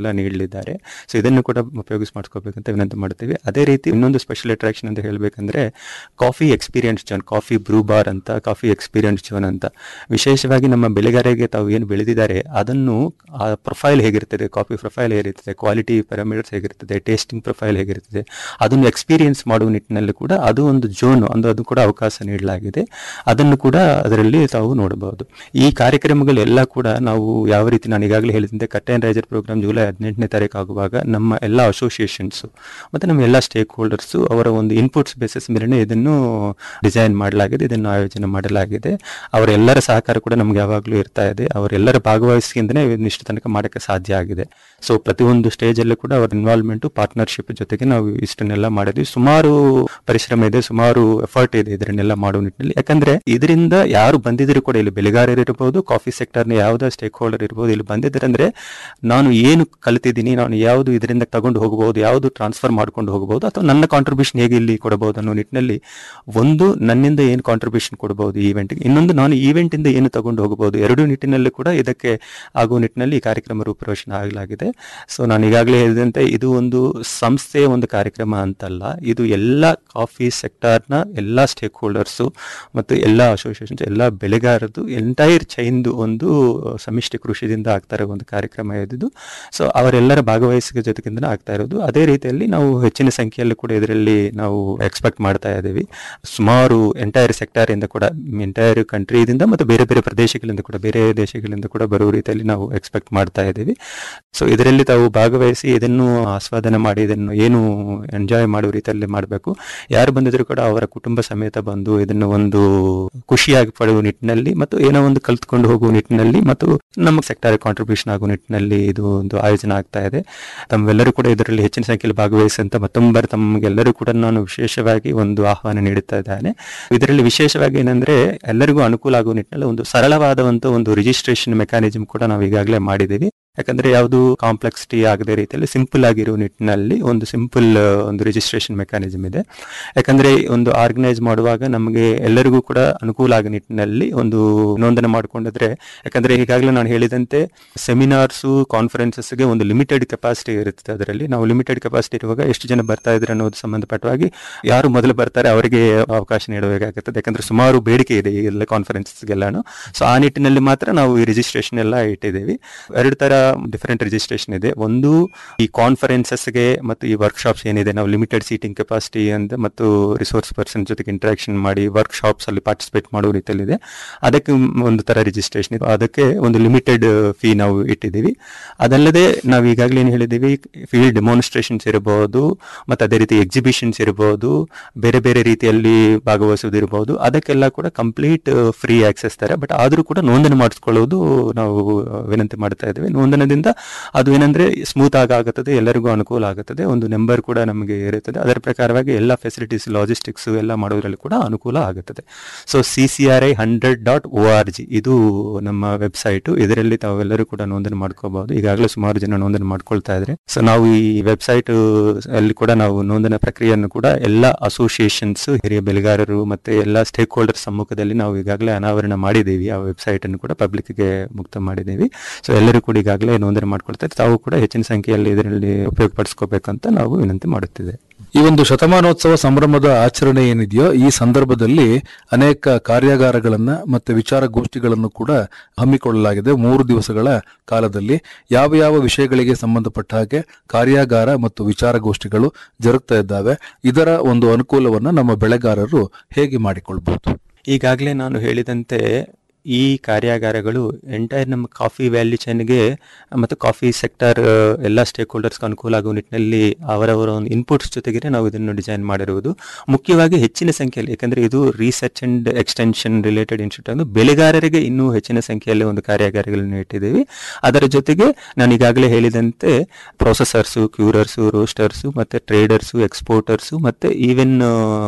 ಎಲ್ಲ ನೀಡಲಿದ್ದಾರೆ ಸೊ ಇದನ್ನು ಕೂಡ ಉಪಯೋಗಿಸ್ ಮಾಡ್ಕೋಬೇಕಂತ ವಿನಂತಿ ಮಾಡ್ತೀವಿ ಅದೇ ರೀತಿ ಇನ್ನೊಂದು ಸ್ಪೆಷಲ್ ಅಟ್ರಾಕ್ಷನ್ ಅಂತ ಹೇಳಬೇಕಂದ್ರೆ coffee experience zone coffee brew bar ಅಂತ ಕಾಫಿ ಎಕ್ಸ್ಪೀರಿಯನ್ಸ್ ಜೋನ್ ಅಂತ ವಿಶೇಷವಾಗಿ ನಮ್ಮ ಬೆಳೆಗಾರರಿಗೆ ತಾವು ಏನು ಬೆಳೆದಿದ್ದಾರೆ ಅದನ್ನು ಆ ಪ್ರೊಫೈಲ್ ಹೇಗಿರ್ತದೆ ಕಾಫಿ ಪ್ರೊಫೈಲ್ ಹೇಗಿರ್ತದೆ ಕ್ವಾಲಿಟಿ ಪ್ಯಾರಾಮೀಟರ್ಸ್ ಹೇಗಿರ್ತದೆ ಟೇಸ್ಟಿಂಗ್ ಪ್ರೊಫೈಲ್ ಹೇಗಿರ್ತದೆ ಅದನ್ನು ಎಕ್ಸ್ಪೀರಿಯನ್ಸ್ ಮಾಡುವ ನಿಟ್ಟಿನಲ್ಲಿ ಕೂಡ ಅದು ಒಂದು ಜೋನ್ ಒಂದು ಅದು ಕೂಡ ಅವಕಾಶ ನೀಡಲಾಗಿದೆ ಅದನ್ನು ಕೂಡ ಅದರಲ್ಲಿ ತಾವು ನೋಡಬಹುದು ಈ ಕಾರ್ಯಕ್ರಮಗಳೆಲ್ಲ ಕೂಡ ನಾವು ಯಾವ ರೀತಿ ನಾನು ಈಗಾಗಲೇ ಹೇಳಿದಂತೆ cut and riser programme July ಹದಿನೆಂಟನೇ ತಾರೀಕು ಆಗುವಾಗ ನಮ್ಮ ಎಲ್ಲ ಅಸೋಸಿಯೇಷನ್ಸು ಮತ್ತು ನಮ್ಮ ಎಲ್ಲ ಸ್ಟೇಕ್ ಹೋಲ್ಡರ್ಸು ಅವರ ಒಂದು ಇನ್ಪುಟ್ಸ್ ಬೇಸಿಸ್ ಮೇಲೆನೆ ಇದನ್ನು ಡಿಸೈನ್ ಮಾಡಲಾಗಿದೆ ಇದನ್ನು ಆಯೋಜನೆ ಮಾಡಲಾಗಿದೆ ಅವರೆಲ್ಲರ ಸಹಕಾರ ಕೂಡ ನಮ್ಗೆ ಯಾವಾಗಲೂ ಇರ್ತಾ ಇದೆ ಅವರೆಲ್ಲರ ಭಾಗವಹಿಸಿಯಿಂದನೇ ಇಷ್ಟು ತನಕ ಮಾಡೋಕ್ಕೆ ಸಾಧ್ಯ ಆಗಿದೆ ಸೊ ಪ್ರತಿಯೊಂದು ಸ್ಟೇಜಲ್ಲೂ ಕೂಡ ಅವರ ಇನ್ವಾಲ್ವ್ಮೆಂಟು ಪಾರ್ಟ್ನರ್ಶಿಪ್ ಜೊತೆಗೆ ನಾವು ಇಷ್ಟನ್ನೆಲ್ಲ ಮಾಡಿದ್ವಿ ಸುಮಾರು ಪರಿಶ್ರಮ ಇದೆ ಸುಮಾರು ಎಫರ್ಟ್ ಇದೆ ಇದನ್ನೆಲ್ಲ ಮಾಡುವ ನಿಟ್ಟಿನಲ್ಲಿ ಯಾಕಂದ್ರೆ ಇದರಿಂದ ಯಾರು ಬಂದಿದ್ರು ಕೂಡ ಇಲ್ಲಿ ಬೆಳೆಗಾರರು ಇರಬಹುದು ಕಾಫಿ ಸೆಕ್ಟರ್ನ ಯಾವುದೇ ಸ್ಟೇಕ್ ಹೋಲ್ಡರ್ ಇರ್ಬೋದು ಇಲ್ಲಿ ಬಂದಿದ್ದಾರೆ ಅಂದ್ರೆ ನಾನು ಏನು ಕಲಿತಿದ್ದೀನಿ ನಾನು ಯಾವುದು ಇದರಿಂದ ತಗೊಂಡು ಹೋಗಬಹುದು ಯಾವುದು ಟ್ರಾನ್ಸ್ಫರ್ ಮಾಡ್ಕೊಂಡು ಹೋಗಬಹುದು ಅಥವಾ ನನ್ನ ಕಾಂಟ್ರಿಬ್ಯೂಷನ್ ಹೇಗೆ ಇಲ್ಲಿ ಕೊಡಬಹುದು ಅನ್ನೋ ನಿಟ್ಟಿನಲ್ಲಿ ಒಂದು ನನ್ನಿಂದ ಏನು ಕಾಂಟ್ರಿಬ್ಯೂಷನ್ ಕೊಡಬಹುದು ಈ ಇವೆಂಟ್ಗೆ ಇನ್ನೊಂದು ನಾನು ಈವೆಂಟ್ ಇಂದ ಏನು ತಗೊಂಡು ಹೋಗಬಹುದು ಎರಡು ನಿಟ್ಟಿನಲ್ಲಿ ಕೂಡ ಇದಕ್ಕೆ ಆಗುವ ನಿಟ್ಟಿನಲ್ಲಿ ಈ ಕಾರ್ಯಕ್ರಮ ರೂಪುರೇಷಣೆ ಆಗಲಾಗಿದೆ ಸೊ ನಾನು ಈಗಾಗಲೇ ಹೇಳಿದಂತೆ ಇದು ಒಂದು ಸಂಸ್ಥೆಯ ಒಂದು ಕಾರ್ಯಕ್ರಮ ಅಂತಲ್ಲ ಇದು ಎಲ್ಲ ಕಾಫಿ ಸೆಕ್ಟರ್ನ ಎಲ್ಲ ಸ್ಟೇಕ್ ಹೋಲ್ಡರ್ಸು ಮತ್ತು ಎಲ್ಲ ಅಸೋಸಿಯೇಷನ್ಸ್ ಎಲ್ಲ ಬೆಳೆಗಾರದ್ದು ಎಂಟೈರ್ ಚೈನ್ದು ಒಂದು ಸಮ್ಮಿಶ್ರ ಕೃಷಿದಿಂದ ಆಗ್ತಾ ಇರೋ ಒಂದು ಕಾರ್ಯಕ್ರಮ ಇದ್ದು ಸೊ ಅವರೆಲ್ಲರ ಭಾಗವಹಿಸಿದ ಜೊತೆಗಿಂದ ಆಗ್ತಾ ಇರೋದು ಅದೇ ರೀತಿಯಲ್ಲಿ ನಾವು ಹೆಚ್ಚಿನ ಸಂಖ್ಯೆಯಲ್ಲಿ ಕೂಡ ಇದರಲ್ಲಿ ನಾವು ಎಕ್ಸ್ಪೆಕ್ಟ್ ಮಾಡ್ತಾ ಇದ್ದೀವಿ ಸುಮಾರು ಎಂಟೈರ್ ಸೆಕ್ಟರ್ ಇಂದ ಕೂಡ ಎಂಟೈರ್ ಕಂಟ್ರಿಯಿಂದ ಮತ್ತು ಬೇರೆ ಬೇರೆ ಪ್ರದೇಶಗಳಿಂದ ಕೂಡ ಬೇರೆ ದೇಶಗಳಿಂದ ಕೂಡ ಬರುವ ರೀತಿಯಲ್ಲಿ ನಾವು ಎಕ್ಸ್ಪೆಕ್ಟ್ ಮಾಡ್ತಾ ಇದ್ದೀವಿ ಸೊ ಇದರಲ್ಲಿ ತಾವು ಭಾಗವಹಿಸಿ ಇದನ್ನು ಆಸ್ವಾದನೆ ಮಾಡಿ ಇದನ್ನು ಏನು ಎಂಜಾಯ್ ಮಾಡುವ ರೀತಿಯಲ್ಲಿ ಮಾಡಬೇಕು ಯಾರು ಬಂದಿದ್ರು ಕೂಡ ಅವರ ಕುಟುಂಬ ಸಮೇತ ಬಂದು ಇದನ್ನು ಒಂದು ಖುಷಿಯಾಗಿ ಪಡುವ ನಿಟ್ಟಿನಲ್ಲಿ ಮತ್ತು ಏನೋ ಒಂದು ಕಲ್ತ್ಕೊಂಡು ಹೋಗುವ ನಿಟ್ಟಿನಲ್ಲಿ ಮತ್ತು ನಮ್ಮ ಸೆಕ್ಟರ್ ಕಾಂಟ್ರಿಬ್ಯೂಷನ್ ಆಗುವ ನಿಟ್ಟಿನಲ್ಲಿ ಇದು ಒಂದು ಆಯೋಜನೆ ಆಗ್ತಾ ಇದೆ ತಮ್ಮೆಲ್ಲರೂ ಕೂಡ ಇದರಲ್ಲಿ ಹೆಚ್ಚಿನ ಸಂಖ್ಯೆಯಲ್ಲಿ ಭಾಗವಹಿಸಂತ ಮತ್ತೊಬ್ಬರು ತಮಗೆಲ್ಲರೂ ಕೂಡ ನಾನು ವಿಶೇಷವಾಗಿ ಒಂದು ಆಹ್ವಾನ ನೀಡುತ್ತಾ ಇದ್ದೇನೆ ಇದರಲ್ಲಿ ವಿಶೇಷವಾಗಿ ಏನಂದ್ರೆ ಎಲ್ಲರಿಗೂ ಅನುಕೂಲ ಆಗುವ ನಿಟ್ಟಿನಲ್ಲಿ ಒಂದು ಸರಳವಾದಂತ ಒಂದು ರಿಜಿಸ್ಟ್ರೇಷನ್ ಮೆಕ್ಯಾನಿಸಮ್ ಕೂಡ ನಾವು ಈಗಾಗಲೇ ಮಾಡಿದ್ದೀವಿ ಯಾಕಂದ್ರೆ ಯಾವುದು ಕಾಂಪ್ಲೆಕ್ಸಿಟಿ ಆಗದೆ ರೀತಿಯಲ್ಲಿ ಸಿಂಪಲ್ ಆಗಿರೋ ನಿಟ್ಟಿನಲ್ಲಿ ಒಂದು ಸಿಂಪಲ್ ಒಂದು ರಿಜಿಸ್ಟ್ರೇಷನ್ ಮೆಕ್ಯಾನಿಸಮ್ ಇದೆ ಯಾಕಂದ್ರೆ ಒಂದು ಆರ್ಗನೈಸ್ ಮಾಡುವಾಗ ನಮಗೆ ಎಲ್ಲರಿಗೂ ಕೂಡ ಅನುಕೂಲ ಆಗೋ ನಿಟ್ಟಿನಲ್ಲಿ ಒಂದು ನೋಂದಣಿ ಮಾಡ್ಕೊಂಡಿದ್ರೆ ಯಾಕಂದ್ರೆ ಈಗಾಗಲೇ ನಾನು ಹೇಳಿದಂತೆ ಸೆಮಿನಾರ್ಸು ಕಾನ್ಫರೆನ್ಸಸ್ಗೆ ಒಂದು ಲಿಮಿಟೆಡ್ ಕೆಪಾಸಿಟಿ ಇರುತ್ತೆ ಅದರಲ್ಲಿ ನಾವು ಲಿಮಿಟೆಡ್ ಕೆಪಾಸಿಟಿ ಇರುವಾಗ ಎಷ್ಟು ಜನ ಬರ್ತಾ ಇದ್ರೆ ಅನ್ನೋದು ಸಂಬಂಧಪಟ್ಟವಾಗಿ ಯಾರು ಮೊದಲು ಬರ್ತಾರೆ ಅವರಿಗೆ ಅವಕಾಶ ನೀಡಬೇಕಾಗುತ್ತದೆ ಯಾಕಂದ್ರೆ ಸುಮಾರು ಬೇಡಿಕೆ ಇದೆ ಈ ಎಲ್ಲ ಕಾನ್ಫರೆನ್ಸ್ಗೆಲ್ಲಾನು ಸೊ ಆ ನಿಟ್ಟಿನಲ್ಲಿ ಮಾತ್ರ ನಾವು ಈ ರಿಜಿಸ್ಟ್ರೇಷನ್ ಎಲ್ಲ ಇಟ್ಟಿದ್ದೀವಿ ಎರಡು ತರ ಡಿಫರೆಂಟ್ ರಿಜಿಸ್ಟ್ರೇಷನ್ ಇದೆ ಒಂದು ಈ ಕಾನ್ಫರೆನ್ಸಸ್ಗೆ ಮತ್ತು ಈ ವರ್ಕ್ಶಾಪ್ಸ್ ಏನಿದೆ ನಾವು ಲಿಮಿಟೆಡ್ ಸೀಟಿಂಗ್ ಕೆಪಾಸಿಟಿ ಅಂತ ಮತ್ತು ರಿಸೋರ್ಸ್ ಪರ್ಸನ್ ಜೊತೆಗೆ ಇಂಟ್ರಾಕ್ಷನ್ ಮಾಡಿ ವರ್ಕ್ಶಾಪ್ಸ್ ಅಲ್ಲಿ ಪಾರ್ಟಿಸಿಪೇಟ್ ಮಾಡುವ ರೀತಿಯಲ್ಲಿದೆ ಅದಕ್ಕೆ ಒಂದು ತರ ರಿಜಿಸ್ಟ್ರೇಷನ್ ಇದೆ ಅದಕ್ಕೆ ಒಂದು ಲಿಮಿಟೆಡ್ ಫೀ ನಾವು ಇಟ್ಟಿದ್ದೀವಿ ಅದಲ್ಲದೆ ನಾವು ಈಗಾಗಲೇ ಏನು ಹೇಳಿದ್ದೀವಿ ಫೀಲ್ಡ್ ಡೆಮಾನ್ಸ್ಟ್ರೇಷನ್ಸ್ ಇರಬಹುದು ಮತ್ತು ಅದೇ ರೀತಿ ಎಕ್ಸಿಬಿಷನ್ಸ್ ಇರಬಹುದು ಬೇರೆ ಬೇರೆ ರೀತಿಯಲ್ಲಿ ಭಾಗವಹಿಸೋದು ಇರಬಹುದು ಅದಕ್ಕೆಲ್ಲ ಕೂಡ ಕಂಪ್ಲೀಟ್ ಫ್ರೀ ಆಕ್ಸೆಸ್ ತಾರೆ ಬಟ್ ಆದರೂ ಕೂಡ ನೋಂದಣಿ ಮಾಡಿಸ್ಕೊಳ್ಳೋದು ನಾವು ವಿನಂತಿ ಮಾಡ್ತಾ ಇದ್ದೇವೆ ನೋಂದಣದಿಂದ ಅದು ಏನಂದ್ರೆ ಸ್ಮೂತ್ ಆಗಿ ಆಗುತ್ತದೆ ಎಲ್ಲರಿಗೂ ಅನುಕೂಲ ಆಗುತ್ತದೆ ಒಂದು ನಂಬರ್ ಕೂಡ ನಮಗೆ ಇರುತ್ತದೆ ಅದರ ಪ್ರಕಾರವಾಗಿ ಎಲ್ಲ ಫೆಸಿಲಿಟೀಸ್ ಲಾಜಿಸ್ಟಿಕ್ಸ್ ಎಲ್ಲ ಮಾಡೋದ್ರಲ್ಲಿ ಕೂಡ ಅನುಕೂಲ ಆಗುತ್ತದೆ so C C R I hundred dot O R G ಇದು ನಮ್ಮ ವೆಬ್ಸೈಟ್ ಇದರಲ್ಲಿ ತಾವೆಲ್ಲರೂ ಕೂಡ ನೋಂದಣಿ ಮಾಡ್ಕೋಬಹುದು ಈಗಾಗಲೇ ಸುಮಾರು ಜನ ನೋಂದಣಿ ಮಾಡ್ಕೊಳ್ತಾ ಇದ್ರೆ ಸೊ ನಾವು ಈ ವೆಬ್ಸೈಟ್ ಅಲ್ಲಿ ಕೂಡ ನಾವು ನೋಂದಣಿ ಪ್ರಕ್ರಿಯೆಯನ್ನು ಕೂಡ ಎಲ್ಲ ಅಸೋಸಿಯೇಷನ್ಸ್ ಹಿರಿಯ ಬೆಳೆಗಾರರು ಮತ್ತೆ ಎಲ್ಲ ಸ್ಟೇಕ್ ಹೋಲ್ಡರ್ ಸಮ್ಮುಖದಲ್ಲಿ ನಾವು ಈಗಾಗಲೇ ಅನಾವರಣ ಮಾಡಿದ್ದೀವಿ ಆ ವೆಬ್ಸೈಟ್ ಅನ್ನು ಕೂಡ ಪಬ್ಲಿಕ್ ಗೆ ಮುಕ್ತ ಮಾಡಿದ್ದೀವಿ ಸೊ ಎಲ್ಲರೂ ಕೂಡ ಈಗಾಗಲೇ ನೋಂದಣಿ ಮಾಡ್ಕೊಳ್ತಾರೆ ತಾವು ಕೂಡ ಹೆಚ್ಚಿನ ಸಂಖ್ಯೆಯಲ್ಲಿ ಇದರಲ್ಲಿ ಉಪಯೋಗಪಡಿಸ್ಕೋಬೇಕಂತ ನಾವು ವಿನಂತಿ ಮಾಡುತ್ತಿದೆ ಈ ಒಂದು ಶತಮಾನೋತ್ಸವ ಸಂಭ್ರಮದ ಆಚರಣೆ ಏನಿದೆಯೋ ಈ ಸಂದರ್ಭದಲ್ಲಿ ಅನೇಕ ಕಾರ್ಯಾಗಾರಗಳನ್ನ ಮತ್ತೆ ವಿಚಾರಗೋಷ್ಠಿಗಳನ್ನು ಕೂಡ ಹಮ್ಮಿಕೊಳ್ಳಲಾಗಿದೆ ಮೂರು ದಿವಸಗಳ ಕಾಲದಲ್ಲಿ ಯಾವ ಯಾವ ವಿಷಯಗಳಿಗೆ ಸಂಬಂಧಪಟ್ಟ ಹಾಗೆ ಕಾರ್ಯಾಗಾರ ಮತ್ತು ವಿಚಾರಗೋಷ್ಠಿಗಳು ಜರುಗ್ತಾ ಇದ್ದಾವೆ ಇದರ ಒಂದು ಅನುಕೂಲವನ್ನ ನಮ್ಮ ಬೆಳೆಗಾರರು ಹೇಗೆ ಮಾಡಿಕೊಳ್ಬಹುದು ಈಗಾಗಲೇ ನಾನು ಹೇಳಿದಂತೆ ಈ ಕಾರ್ಯಾಗಾರಗಳು ಎಂಟೈರ್ ನಮ್ಮ ಕಾಫಿ ವ್ಯಾಲ್ಯೂ ಚೈನ್ಗೆ ಮತ್ತು ಕಾಫಿ ಸೆಕ್ಟರ್ ಎಲ್ಲ ಸ್ಟೇಕ್ ಹೋಲ್ಡರ್ಸ್ಗೆ ಅನುಕೂಲ ಆಗುವ ನಿಟ್ಟಿನಲ್ಲಿ ಅವರವರ ಒಂದು ಇನ್ಪುಟ್ಸ್ ಜೊತೆಗೆ ನಾವು ಇದನ್ನು ಡಿಸೈನ್ ಮಾಡಿರುವುದು ಮುಖ್ಯವಾಗಿ ಹೆಚ್ಚಿನ ಸಂಖ್ಯೆಯಲ್ಲಿ ಯಾಕಂದರೆ ಇದು research and extension related institute ಅಂದ್ರೆ ಬೆಳೆಗಾರರಿಗೆ ಇನ್ನೂ ಹೆಚ್ಚಿನ ಸಂಖ್ಯೆಯಲ್ಲಿ ಒಂದು ಕಾರ್ಯಾಗಾರಗಳನ್ನು ಇಟ್ಟಿದ್ದೀವಿ ಅದರ ಜೊತೆಗೆ ನಾನು ಈಗಾಗಲೇ ಹೇಳಿದಂತೆ ಪ್ರೊಸೆಸರ್ಸು ಕ್ಯೂರರ್ಸು ರೋಸ್ಟರ್ಸು ಮತ್ತು ಟ್ರೇಡರ್ಸು ಎಕ್ಸ್ಪೋರ್ಟರ್ಸು ಮತ್ತು ಈವನ್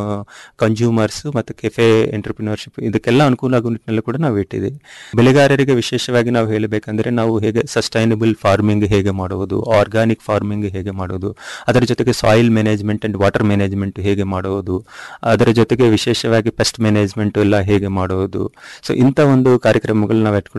ಕನ್ಸ್ಯೂಮರ್ಸು ಮತ್ತು ಕೆಫೆ ಎಂಟರ್ಪ್ರಿನರ್ಶಿಪ್ ಇದಕ್ಕೆಲ್ಲ ಅನುಕೂಲ ಆಗುವ ನಿಟ್ಟಿನಲ್ಲಿ ಕೂಡ ನಾವು ಇಟ್ಟಿದ್ದೀವಿ ಬೆಳೆಗಾರರಿಗೆ ವಿಶೇಷವಾಗಿ ನಾವು ಹೇಳಬೇಕಂದ್ರೆ ನಾವು ಹೇಗೆ ಸಸ್ಟೈನಬಲ್ ಫಾರ್ಮಿಂಗ್ ಹೇಗೆ ಮಾಡುವುದು ಆರ್ಗಾನಿಕ್ ಫಾರ್ಮಿಂಗ್ ಹೇಗೆ ಮಾಡುವುದು ಅದರ ಜೊತೆಗೆ soil management and water management ಹೇಗೆ ಮಾಡುವುದು ಅದರ ಜೊತೆಗೆ ವಿಶೇಷವಾಗಿ ಪೆಸ್ಟ್ ಮ್ಯಾನೇಜ್ಮೆಂಟ್ ಎಲ್ಲ ಹೇಗೆ ಮಾಡುವುದು ಸೊ ಇಂಥ ಒಂದು ಕಾರ್ಯಕ್ರಮಗಳು ನಾವು ಇಟ್ಕೊಂಡಿದ್ದು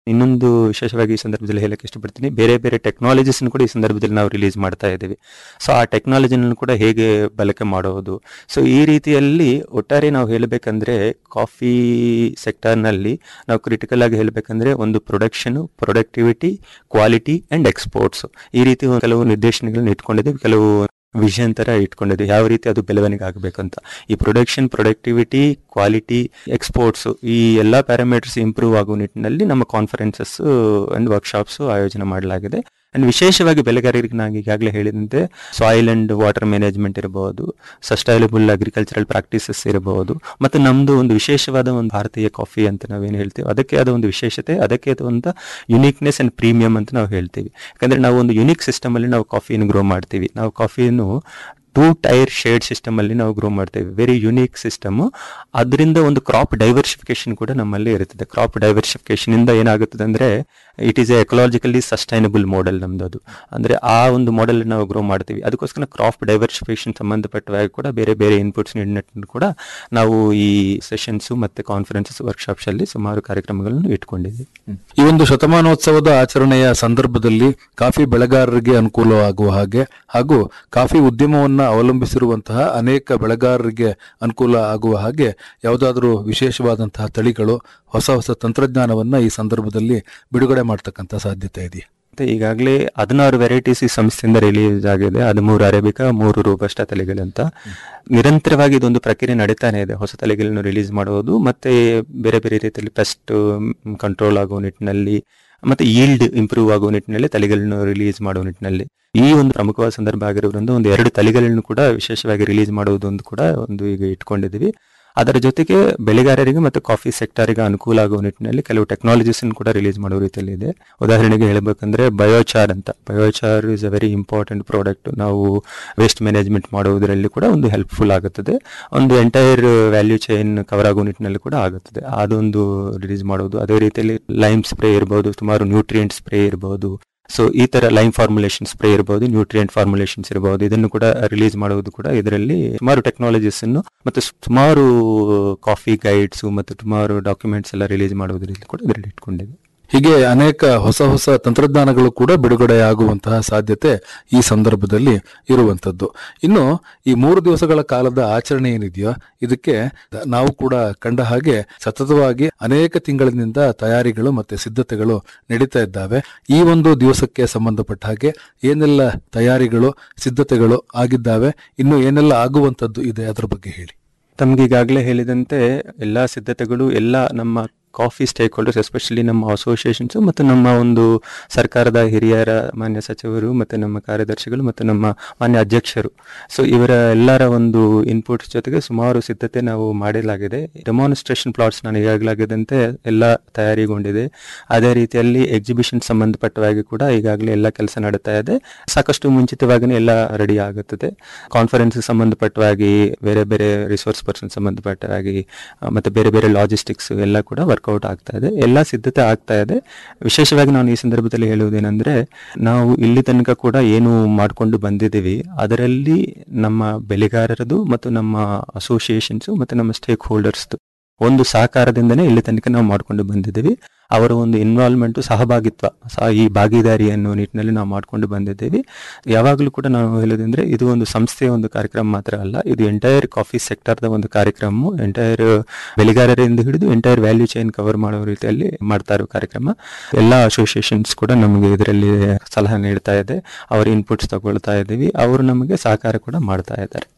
ಇನ್ನೊಂದು ವಿಶೇಷವಾಗಿ ಈ ಸಂದರ್ಭದಲ್ಲಿ ಹೇಳಕ್ಕೆ ಇಷ್ಟಪಡ್ತೀನಿ ಬೇರೆ ಬೇರೆ ಟೆಕ್ನಾಲಜೀಸ್ ಕೂಡ ಈ ಸಂದರ್ಭದಲ್ಲಿ ನಾವು ರಿಲೀಸ್ ಮಾಡ್ತಾ ಇದ್ದೀವಿ ಸೊ ಆ ಟೆಕ್ನಾಲಜಿನ ಕೂಡ ಹೇಗೆ ಬಳಕೆ ಮಾಡೋದು ಸೊ ಈ ರೀತಿಯಲ್ಲಿ ಒಟ್ಟಾರೆ ನಾವು ಹೇಳಬೇಕಂದ್ರೆ ಕಾಫಿ ಸೆಕ್ಟರ್ನಲ್ಲಿ ನಾವು ಕ್ರಿಟಿಕಲ್ ಆಗಿ ಹೇಳಬೇಕಂದ್ರೆ ಒಂದು production productivity quality and exports ಈ ರೀತಿ ಒಂದು ಕೆಲವು ನಿರ್ದೇಶನಗಳನ್ನ ಇಟ್ಕೊಂಡಿದ್ದೀವಿ ಕೆಲವು ವಿಷನ್ ತರ ಇಟ್ಕೊಂಡಿದೆ ಯಾವ ರೀತಿ ಅದು ಬೆಳವಣಿಗೆ ಆಗಬೇಕು ಅಂತ ಈ ಪ್ರೊಡಕ್ಷನ್ ಪ್ರೊಡಕ್ಟಿವಿಟಿ ಕ್ವಾಲಿಟಿ ಎಕ್ಸ್ಪೋರ್ಟ್ಸ್ ಈ ಎಲ್ಲ ಪ್ಯಾರಾಮೀಟರ್ಸ್ ಇಂಪ್ರೂವ್ ಆಗುವ ನಿಟ್ಟಿನಲ್ಲಿ ನಮ್ಮ ಕಾನ್ಫರೆನ್ಸಸ್ ಅಂಡ್ ವರ್ಕ್ಶಾಪ್ಸ್ ಆಯೋಜನೆ ಮಾಡಲಾಗಿದೆ ಅಂಡ್ ವಿಶೇಷವಾಗಿ ಬೆಳೆಗಾರರಿಗೆ ನಾನು ಈಗಾಗಲೇ ಹೇಳಿದಂತೆ ಸಾಯಿಲ್ ಅಂಡ್ ವಾಟರ್ ಮ್ಯಾನೇಜ್ಮೆಂಟ್ ಇರಬಹುದು ಸಸ್ಟೈನಬಲ್ ಅಗ್ರಿಕಲ್ಚರಲ್ ಪ್ರಾಕ್ಟೀಸಸ್ ಇರಬಹುದು ಮತ್ತು ನಮ್ದು ಒಂದು ವಿಶೇಷವಾದ ಒಂದು ಭಾರತೀಯ ಕಾಫಿ ಅಂತ ನಾವೇನು ಹೇಳ್ತೀವಿ ಅದಕ್ಕೆ ಆದ ಒಂದು ವಿಶೇಷತೆ ಅದಕ್ಕೆ ಆದ ಒಂದು ಯುನಿಕ್ನೆಸ್ ಅಂಡ್ ಪ್ರೀಮಿಯಂ ಅಂತ ನಾವು ಹೇಳ್ತೀವಿ ಯಾಕಂದ್ರೆ ನಾವು ಒಂದು ಯುನಿಕ್ ಸಿಸ್ಟಮ್ ಅಲ್ಲಿ ನಾವು ಕಾಫಿಯನ್ನು ಗ್ರೋ ಮಾಡ್ತೀವಿ ನಾವು ಕಾಫಿಯನ್ನು ಟೂ ಟೈರ್ ಶೇಡ್ ಸಿಸ್ಟಮ್ ಅಲ್ಲಿ ನಾವು ಗ್ರೋ ಮಾಡ್ತೇವೆ ವೆರಿ ಯುನೀಕ್ ಸಿಸ್ಟಮ್ ಅದರಿಂದ ಒಂದು ಕ್ರಾಪ್ ಡೈವರ್ಸಿಫಿಕೇಶನ್ ಕೂಡ ನಮ್ಮಲ್ಲಿ ಇರುತ್ತದೆ ಕ್ರಾಪ್ ಡೈವರ್ಸಿಫಿಕೇಶನ್ ಇಂದ ಏನಾಗುತ್ತದೆ ಅಂದ್ರೆ it is a ecologically sustainable model ನಮ್ದು ಅದು ಅಂದ್ರೆ ಆ ಒಂದು ಮಾಡೆಲ್ ನಾವು ಗ್ರೋ ಮಾಡ್ತೀವಿ ಅದಕ್ಕೋಸ್ಕರ ಕ್ರಾಪ್ ಡೈವರ್ಸಿಫಿಕೇಶನ್ ಸಂಬಂಧಪಟ್ಟವಾಗಿ ಕೂಡ ಬೇರೆ ಬೇರೆ ಇನ್ಪುಟ್ಸ್ ನಿಟ್ಟಿನಲ್ಲಿ ಕೂಡ ನಾವು ಈ ಸೆಷನ್ಸ್ ಮತ್ತೆ ಕಾನ್ಫರೆನ್ಸಸ್ ವರ್ಕ್ಶಾಪ್ಸ್ ಅಲ್ಲಿ ಸುಮಾರು ಕಾರ್ಯಕ್ರಮಗಳನ್ನು ಇಟ್ಕೊಂಡಿದ್ದೀವಿ ಈ ಒಂದು ಶತಮಾನೋತ್ಸವದ ಆಚರಣೆಯ ಸಂದರ್ಭದಲ್ಲಿ ಕಾಫಿ ಬೆಳೆಗಾರರಿಗೆ ಅನುಕೂಲವಾಗುವ ಹಾಗೆ ಹಾಗೂ ಕಾಫಿ ಉದ್ಯಮವನ್ನ ಅವಲಂಬಿಸಿರುವಂತಹ ಅನೇಕ ಬೆಳೆಗಾರರಿಗೆ ಅನುಕೂಲ ಆಗುವ ಹಾಗೆ ಯಾವುದಾದ್ರೂ ವಿಶೇಷವಾದಂತಹ ತಳಿಗಳು ಹೊಸ ಹೊಸ ತಂತ್ರಜ್ಞಾನವನ್ನ ಈ ಸಂದರ್ಭದಲ್ಲಿ ಬಿಡುಗಡೆ ಮಾಡ್ತಕ್ಕಂಥ ಸಾಧ್ಯತೆ ಇದೆಯಾ ಮತ್ತೆ ಈಗಾಗಲೇ ಹದಿನಾರು ವೆರೈಟೀಸ್ ಈ ಸಂಸ್ಥೆಯಿಂದ ರಿಲೀಸ್ ಆಗಿದೆ ಹದಿಮೂರು ಅರೇಬಿಕಾ ಮೂರು ರೂಬಸ್ಟ ತಳಿಗಳಂತ ನಿರಂತರವಾಗಿ ಇದೊಂದು ಪ್ರಕ್ರಿಯೆ ನಡೀತಾನೆ ಇದೆ ಹೊಸ ತಳಿಗಳನ್ನು ರಿಲೀಸ್ ಮಾಡುವುದು ಮತ್ತೆ ಬೇರೆ ಬೇರೆ ರೀತಿಯಲ್ಲಿ ಪೆಸ್ಟ್ ಕಂಟ್ರೋಲ್ ಆಗುವ ನಿಟ್ಟಿನಲ್ಲಿ ಮತ್ತೆ ಈಲ್ಡ್ ಇಂಪ್ರೂವ್ ಆಗುವ ನಿಟ್ಟಿನಲ್ಲಿ ತಳಿಗಳನ್ನು ರಿಲೀಸ್ ಮಾಡುವ ನಿಟ್ಟಿನಲ್ಲಿ ಈ ಒಂದು ಪ್ರಮುಖವಾದ ಸಂದರ್ಭ ಆಗಿರೋದ್ರಿಂದ ಒಂದು ಎರಡು ತಳಿಗಳನ್ನು ಕೂಡ ವಿಶೇಷವಾಗಿ ರಿಲೀಸ್ ಮಾಡುವುದೊಂದು ಕೂಡ ಒಂದು ಈಗ ಇಟ್ಕೊಂಡಿದ್ದೀವಿ ಅದರ ಜೊತೆಗೆ ಬೆಳೆಗಾರರಿಗೆ ಮತ್ತು ಕಾಫಿ ಸೆಕ್ಟರ್ಗೆ ಅನುಕೂಲ ಆಗುವ ನಿಟ್ಟಿನಲ್ಲಿ ಕೆಲವು ಟೆಕ್ನಾಲಜೀಸ್ ಕೂಡ ರಿಲೀಸ್ ಮಾಡುವ ರೀತಿಯಲ್ಲಿ ಇದೆ ಉದಾಹರಣೆಗೆ ಹೇಳಬೇಕಂದ್ರೆ ಬಯೋಚಾರ್ ಅಂತ biochar is a very important product ನಾವು ವೇಸ್ಟ್ ಮ್ಯಾನೇಜ್ಮೆಂಟ್ ಮಾಡುವುದರಲ್ಲಿ ಕೂಡ ಒಂದು ಹೆಲ್ಪ್ಫುಲ್ ಆಗುತ್ತದೆ ಒಂದು ಎಂಟೈರ್ ವ್ಯಾಲ್ಯೂ ಚೈನ್ ಕವರ್ ಆಗುವ ನಿಟ್ಟಿನಲ್ಲಿ ಕೂಡ ಆಗುತ್ತದೆ ಅದೊಂದು ರಿಲೀಸ್ ಮಾಡುವುದು ಅದೇ ರೀತಿಯಲ್ಲಿ ಲೈಮ್ ಸ್ಪ್ರೇ ಇರಬಹುದು ಸುಮಾರು ನ್ಯೂಟ್ರಿಯೆಂಟ್ ಸ್ಪ್ರೇ ಇರಬಹುದು ಸೊ ಈ ತರ ಲೈಮ್ ಫಾರ್ಮುಲೇಷನ್ ಸ್ಪ್ರೇ ಇರಬಹುದು ನ್ಯೂಟ್ರಿಯೆಂಟ್ ಫಾರ್ಮುಲೇಷನ್ಸ್ ಇರಬಹುದು ಇದನ್ನು ಕೂಡ ರಿಲೀಸ್ ಮಾಡುವುದು ಕೂಡ ಇದರಲ್ಲಿ ಸುಮಾರು ಟೆಕ್ನಾಲಜೀಸ್ ಅನ್ನು ಮತ್ತು ಸುಮಾರು ಕಾಫಿ ಗೈಡ್ಸ್ ಮತ್ತು ಸುಮಾರು ಡಾಕ್ಯುಮೆಂಟ್ಸ್ ಎಲ್ಲ ರಿಲೀಸ್ ಮಾಡುವುದರಲ್ಲಿ ಕೂಡ ಇದರಲ್ಲಿ ಇಟ್ಕೊಂಡಿದೆ ಹೀಗೆ ಅನೇಕ ಹೊಸ ಹೊಸ ತಂತ್ರಜ್ಞಾನಗಳು ಕೂಡ ಬಿಡುಗಡೆಯಾಗುವಂತಹ ಸಾಧ್ಯತೆ ಈ ಸಂದರ್ಭದಲ್ಲಿ ಇರುವಂತದ್ದು ಇನ್ನು ಈ ಮೂರು ದಿವಸಗಳ ಕಾಲದ ಆಚರಣೆ ಏನಿದೆಯೋ ಇದಕ್ಕೆ ನಾವು ಕೂಡ ಕಂಡ ಹಾಗೆ ಸತತವಾಗಿ ಅನೇಕ ತಿಂಗಳಿನಿಂದ ತಯಾರಿಗಳು ಮತ್ತೆ ಸಿದ್ಧತೆಗಳು ನಡೀತಾ ಇದ್ದಾವೆ ಈ ಒಂದು ದಿವಸಕ್ಕೆ ಸಂಬಂಧಪಟ್ಟ ಹಾಗೆ ಏನೆಲ್ಲ ತಯಾರಿಗಳು ಸಿದ್ಧತೆಗಳು ಆಗಿದ್ದಾವೆ ಇನ್ನು ಏನೆಲ್ಲ ಆಗುವಂತದ್ದು ಇದೆ ಅದರ ಬಗ್ಗೆ ಹೇಳಿ ತಮ್ಗೆ ಈಗಾಗಲೇ ಹೇಳಿದಂತೆ ಎಲ್ಲಾ ಸಿದ್ಧತೆಗಳು ಎಲ್ಲ ನಮ್ಮ ಕಾಫಿ ಸ್ಟೇಕ್ ಹೋಲ್ಡರ್ಸ್ ಎಸ್ಪೆಷಲಿ ನಮ್ಮ ಅಸೋಸಿಯೇಷನ್ಸ್ ಮತ್ತು ನಮ್ಮ ಒಂದು ಸರ್ಕಾರದ ಹಿರಿಯರ ಮಾನ್ಯ ಸಚಿವರು ಮತ್ತು ನಮ್ಮ ಕಾರ್ಯದರ್ಶಿಗಳು ಮತ್ತು ನಮ್ಮ ಮಾನ್ಯ ಅಧ್ಯಕ್ಷರು ಸೊ ಇವರ ಎಲ್ಲರ ಒಂದು ಇನ್ಪುಟ್ಸ್ ಜೊತೆಗೆ ಸುಮಾರು ಸಿದ್ಧತೆ ನಾವು ಮಾಡಲಾಗಿದೆ ಡೆಮಾನ್ಸ್ಟ್ರೇಷನ್ ಪ್ಲಾಟ್ಸ್ ನಾನು ಈಗಾಗಲಾಗಿದ್ದಂತೆ ಎಲ್ಲ ತಯಾರಿಗೊಂಡಿದೆ ಅದೇ ರೀತಿಯಲ್ಲಿ ಎಕ್ಸಿಬಿಷನ್ ಸಂಬಂಧಪಟ್ಟವಾಗಿ ಕೂಡ ಈಗಾಗಲೇ ಎಲ್ಲ ಕೆಲಸ ನಡೀತಾ ಇದೆ ಸಾಕಷ್ಟು ಮುಂಚಿತವಾಗಿಯೇ ಎಲ್ಲ ರೆಡಿ ಆಗುತ್ತದೆ ಕಾನ್ಫರೆನ್ಸ್ ಸಂಬಂಧಪಟ್ಟವಾಗಿ ಬೇರೆ ಬೇರೆ ರಿಸೋರ್ಸ್ ಪರ್ಸನ್ ಸಂಬಂಧಪಟ್ಟವಾಗಿ ಆ, ಮತ್ತೆ ಬೇರೆ ಬೇರೆ ಲಾಜಿಸ್ಟಿಕ್ಸ್ ಎಲ್ಲ ಕೂಡ ವರ್ಕೌಟ್ ಆಗ್ತಾ ಇದೆ ಎಲ್ಲ ಸಿದ್ಧತೆ ಆಗ್ತಾ ಇದೆ ವಿಶೇಷವಾಗಿ ನಾನು ಈ ಸಂದರ್ಭದಲ್ಲಿ ಹೇಳುವುದೇನೆಂದ್ರೆ ನಾವು ಇಲ್ಲಿ ತನಕ ಕೂಡ ಏನು ಮಾಡಿಕೊಂಡು ಬಂದಿದ್ದೀವಿ ಅದರಲ್ಲಿ ನಮ್ಮ ಬೆಳೆಗಾರರದು ಮತ್ತು ನಮ್ಮ ಅಸೋಸಿಯೇಷನ್ಸ್ ಮತ್ತು ನಮ್ಮ ಸ್ಟೇಕ್ ಹೋಲ್ಡರ್ಸ್ ಒಂದು ಸಹಕಾರದಿಂದನೇ ಇಲ್ಲಿ ತನಕ ನಾವು ಮಾಡ್ಕೊಂಡು ಬಂದಿದ್ದೀವಿ ಅವರ ಒಂದು ಇನ್ವಾಲ್ವ್ಮೆಂಟ್ ಸಹಭಾಗಿತ್ವ ಸಹ ಈ ಭಾಗಿದಾರಿ ಅನ್ನೋ ನಿಟ್ಟಿನಲ್ಲಿ ನಾವು ಮಾಡ್ಕೊಂಡು ಬಂದಿದ್ದೀವಿ ಯಾವಾಗಲೂ ಕೂಡ ನಾವು ಹೇಳೋದಂದ್ರೆ ಇದು ಒಂದು ಸಂಸ್ಥೆಯ ಒಂದು ಕಾರ್ಯಕ್ರಮ ಮಾತ್ರ ಅಲ್ಲ ಇದು ಎಂಟೈರ್ ಕಾಫಿ ಸೆಕ್ಟರ್ದ ಒಂದು ಕಾರ್ಯಕ್ರಮ ಎಂಟೈರ್ ಬೆಳೆಗಾರರಿಂದ ಹಿಡಿದು ಎಂಟೈರ್ ವ್ಯಾಲ್ಯೂ ಚೈನ್ ಕವರ್ ಮಾಡೋ ರೀತಿಯಲ್ಲಿ ಮಾಡ್ತಾ ಇರೋ ಕಾರ್ಯಕ್ರಮ ಎಲ್ಲ ಅಸೋಸಿಯೇಷನ್ಸ್ ಕೂಡ ನಮಗೆ ಇದರಲ್ಲಿ ಸಲಹೆ ನೀಡ್ತಾ ಇದೆ ಅವರ ಇನ್ಪುಟ್ಸ್ ತಗೊಳ್ತಾ ಇದ್ದೀವಿ ಅವರು ನಮಗೆ ಸಹಕಾರ ಕೂಡ ಮಾಡ್ತಾ ಇದ್ದಾರೆ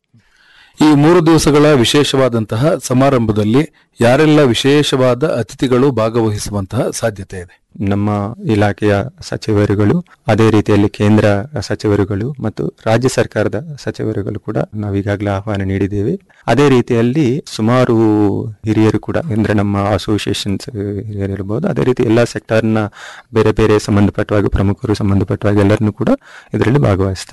ಈ ಮೂರು ದಿವಸಗಳ ವಿಶೇಷವಾದಂತಹ ಸಮಾರಂಭದಲ್ಲಿ ಯಾರೆಲ್ಲ ವಿಶೇಷವಾದ ಅತಿಥಿಗಳು ಭಾಗವಹಿಸುವಂತಹ ಸಾಧ್ಯತೆ ಇದೆ ನಮ್ಮ ಇಲಾಖೆಯ ಸಚಿವರುಗಳು ಅದೇ ರೀತಿಯಲ್ಲಿ ಕೇಂದ್ರ ಸಚಿವರುಗಳು ಮತ್ತು ರಾಜ್ಯ ಸರ್ಕಾರದ ಸಚಿವರುಗಳು ಕೂಡ ನಾವು ಈಗಾಗಲೇ ಆಹ್ವಾನ ನೀಡಿದ್ದೇವೆ ಅದೇ ರೀತಿಯಲ್ಲಿ ಸುಮಾರು ಹಿರಿಯರು ಕೂಡ ಅಂದ್ರೆ ನಮ್ಮ ಅಸೋಸಿಯೇಷನ್ಸ್ ಹಿರಿಯರು ಇರಬಹುದು ಅದೇ ರೀತಿ ಎಲ್ಲ ಸೆಕ್ಟರ್ನ ಬೇರೆ ಬೇರೆ ಸಂಬಂಧಪಟ್ಟವಾಗಿ ಪ್ರಮುಖರು ಸಂಬಂಧಪಟ್ಟವಾಗಿ ಎಲ್ಲರನ್ನು ಕೂಡ ಇದರಲ್ಲಿ ಭಾಗವಹಿಸ್ತಾರೆ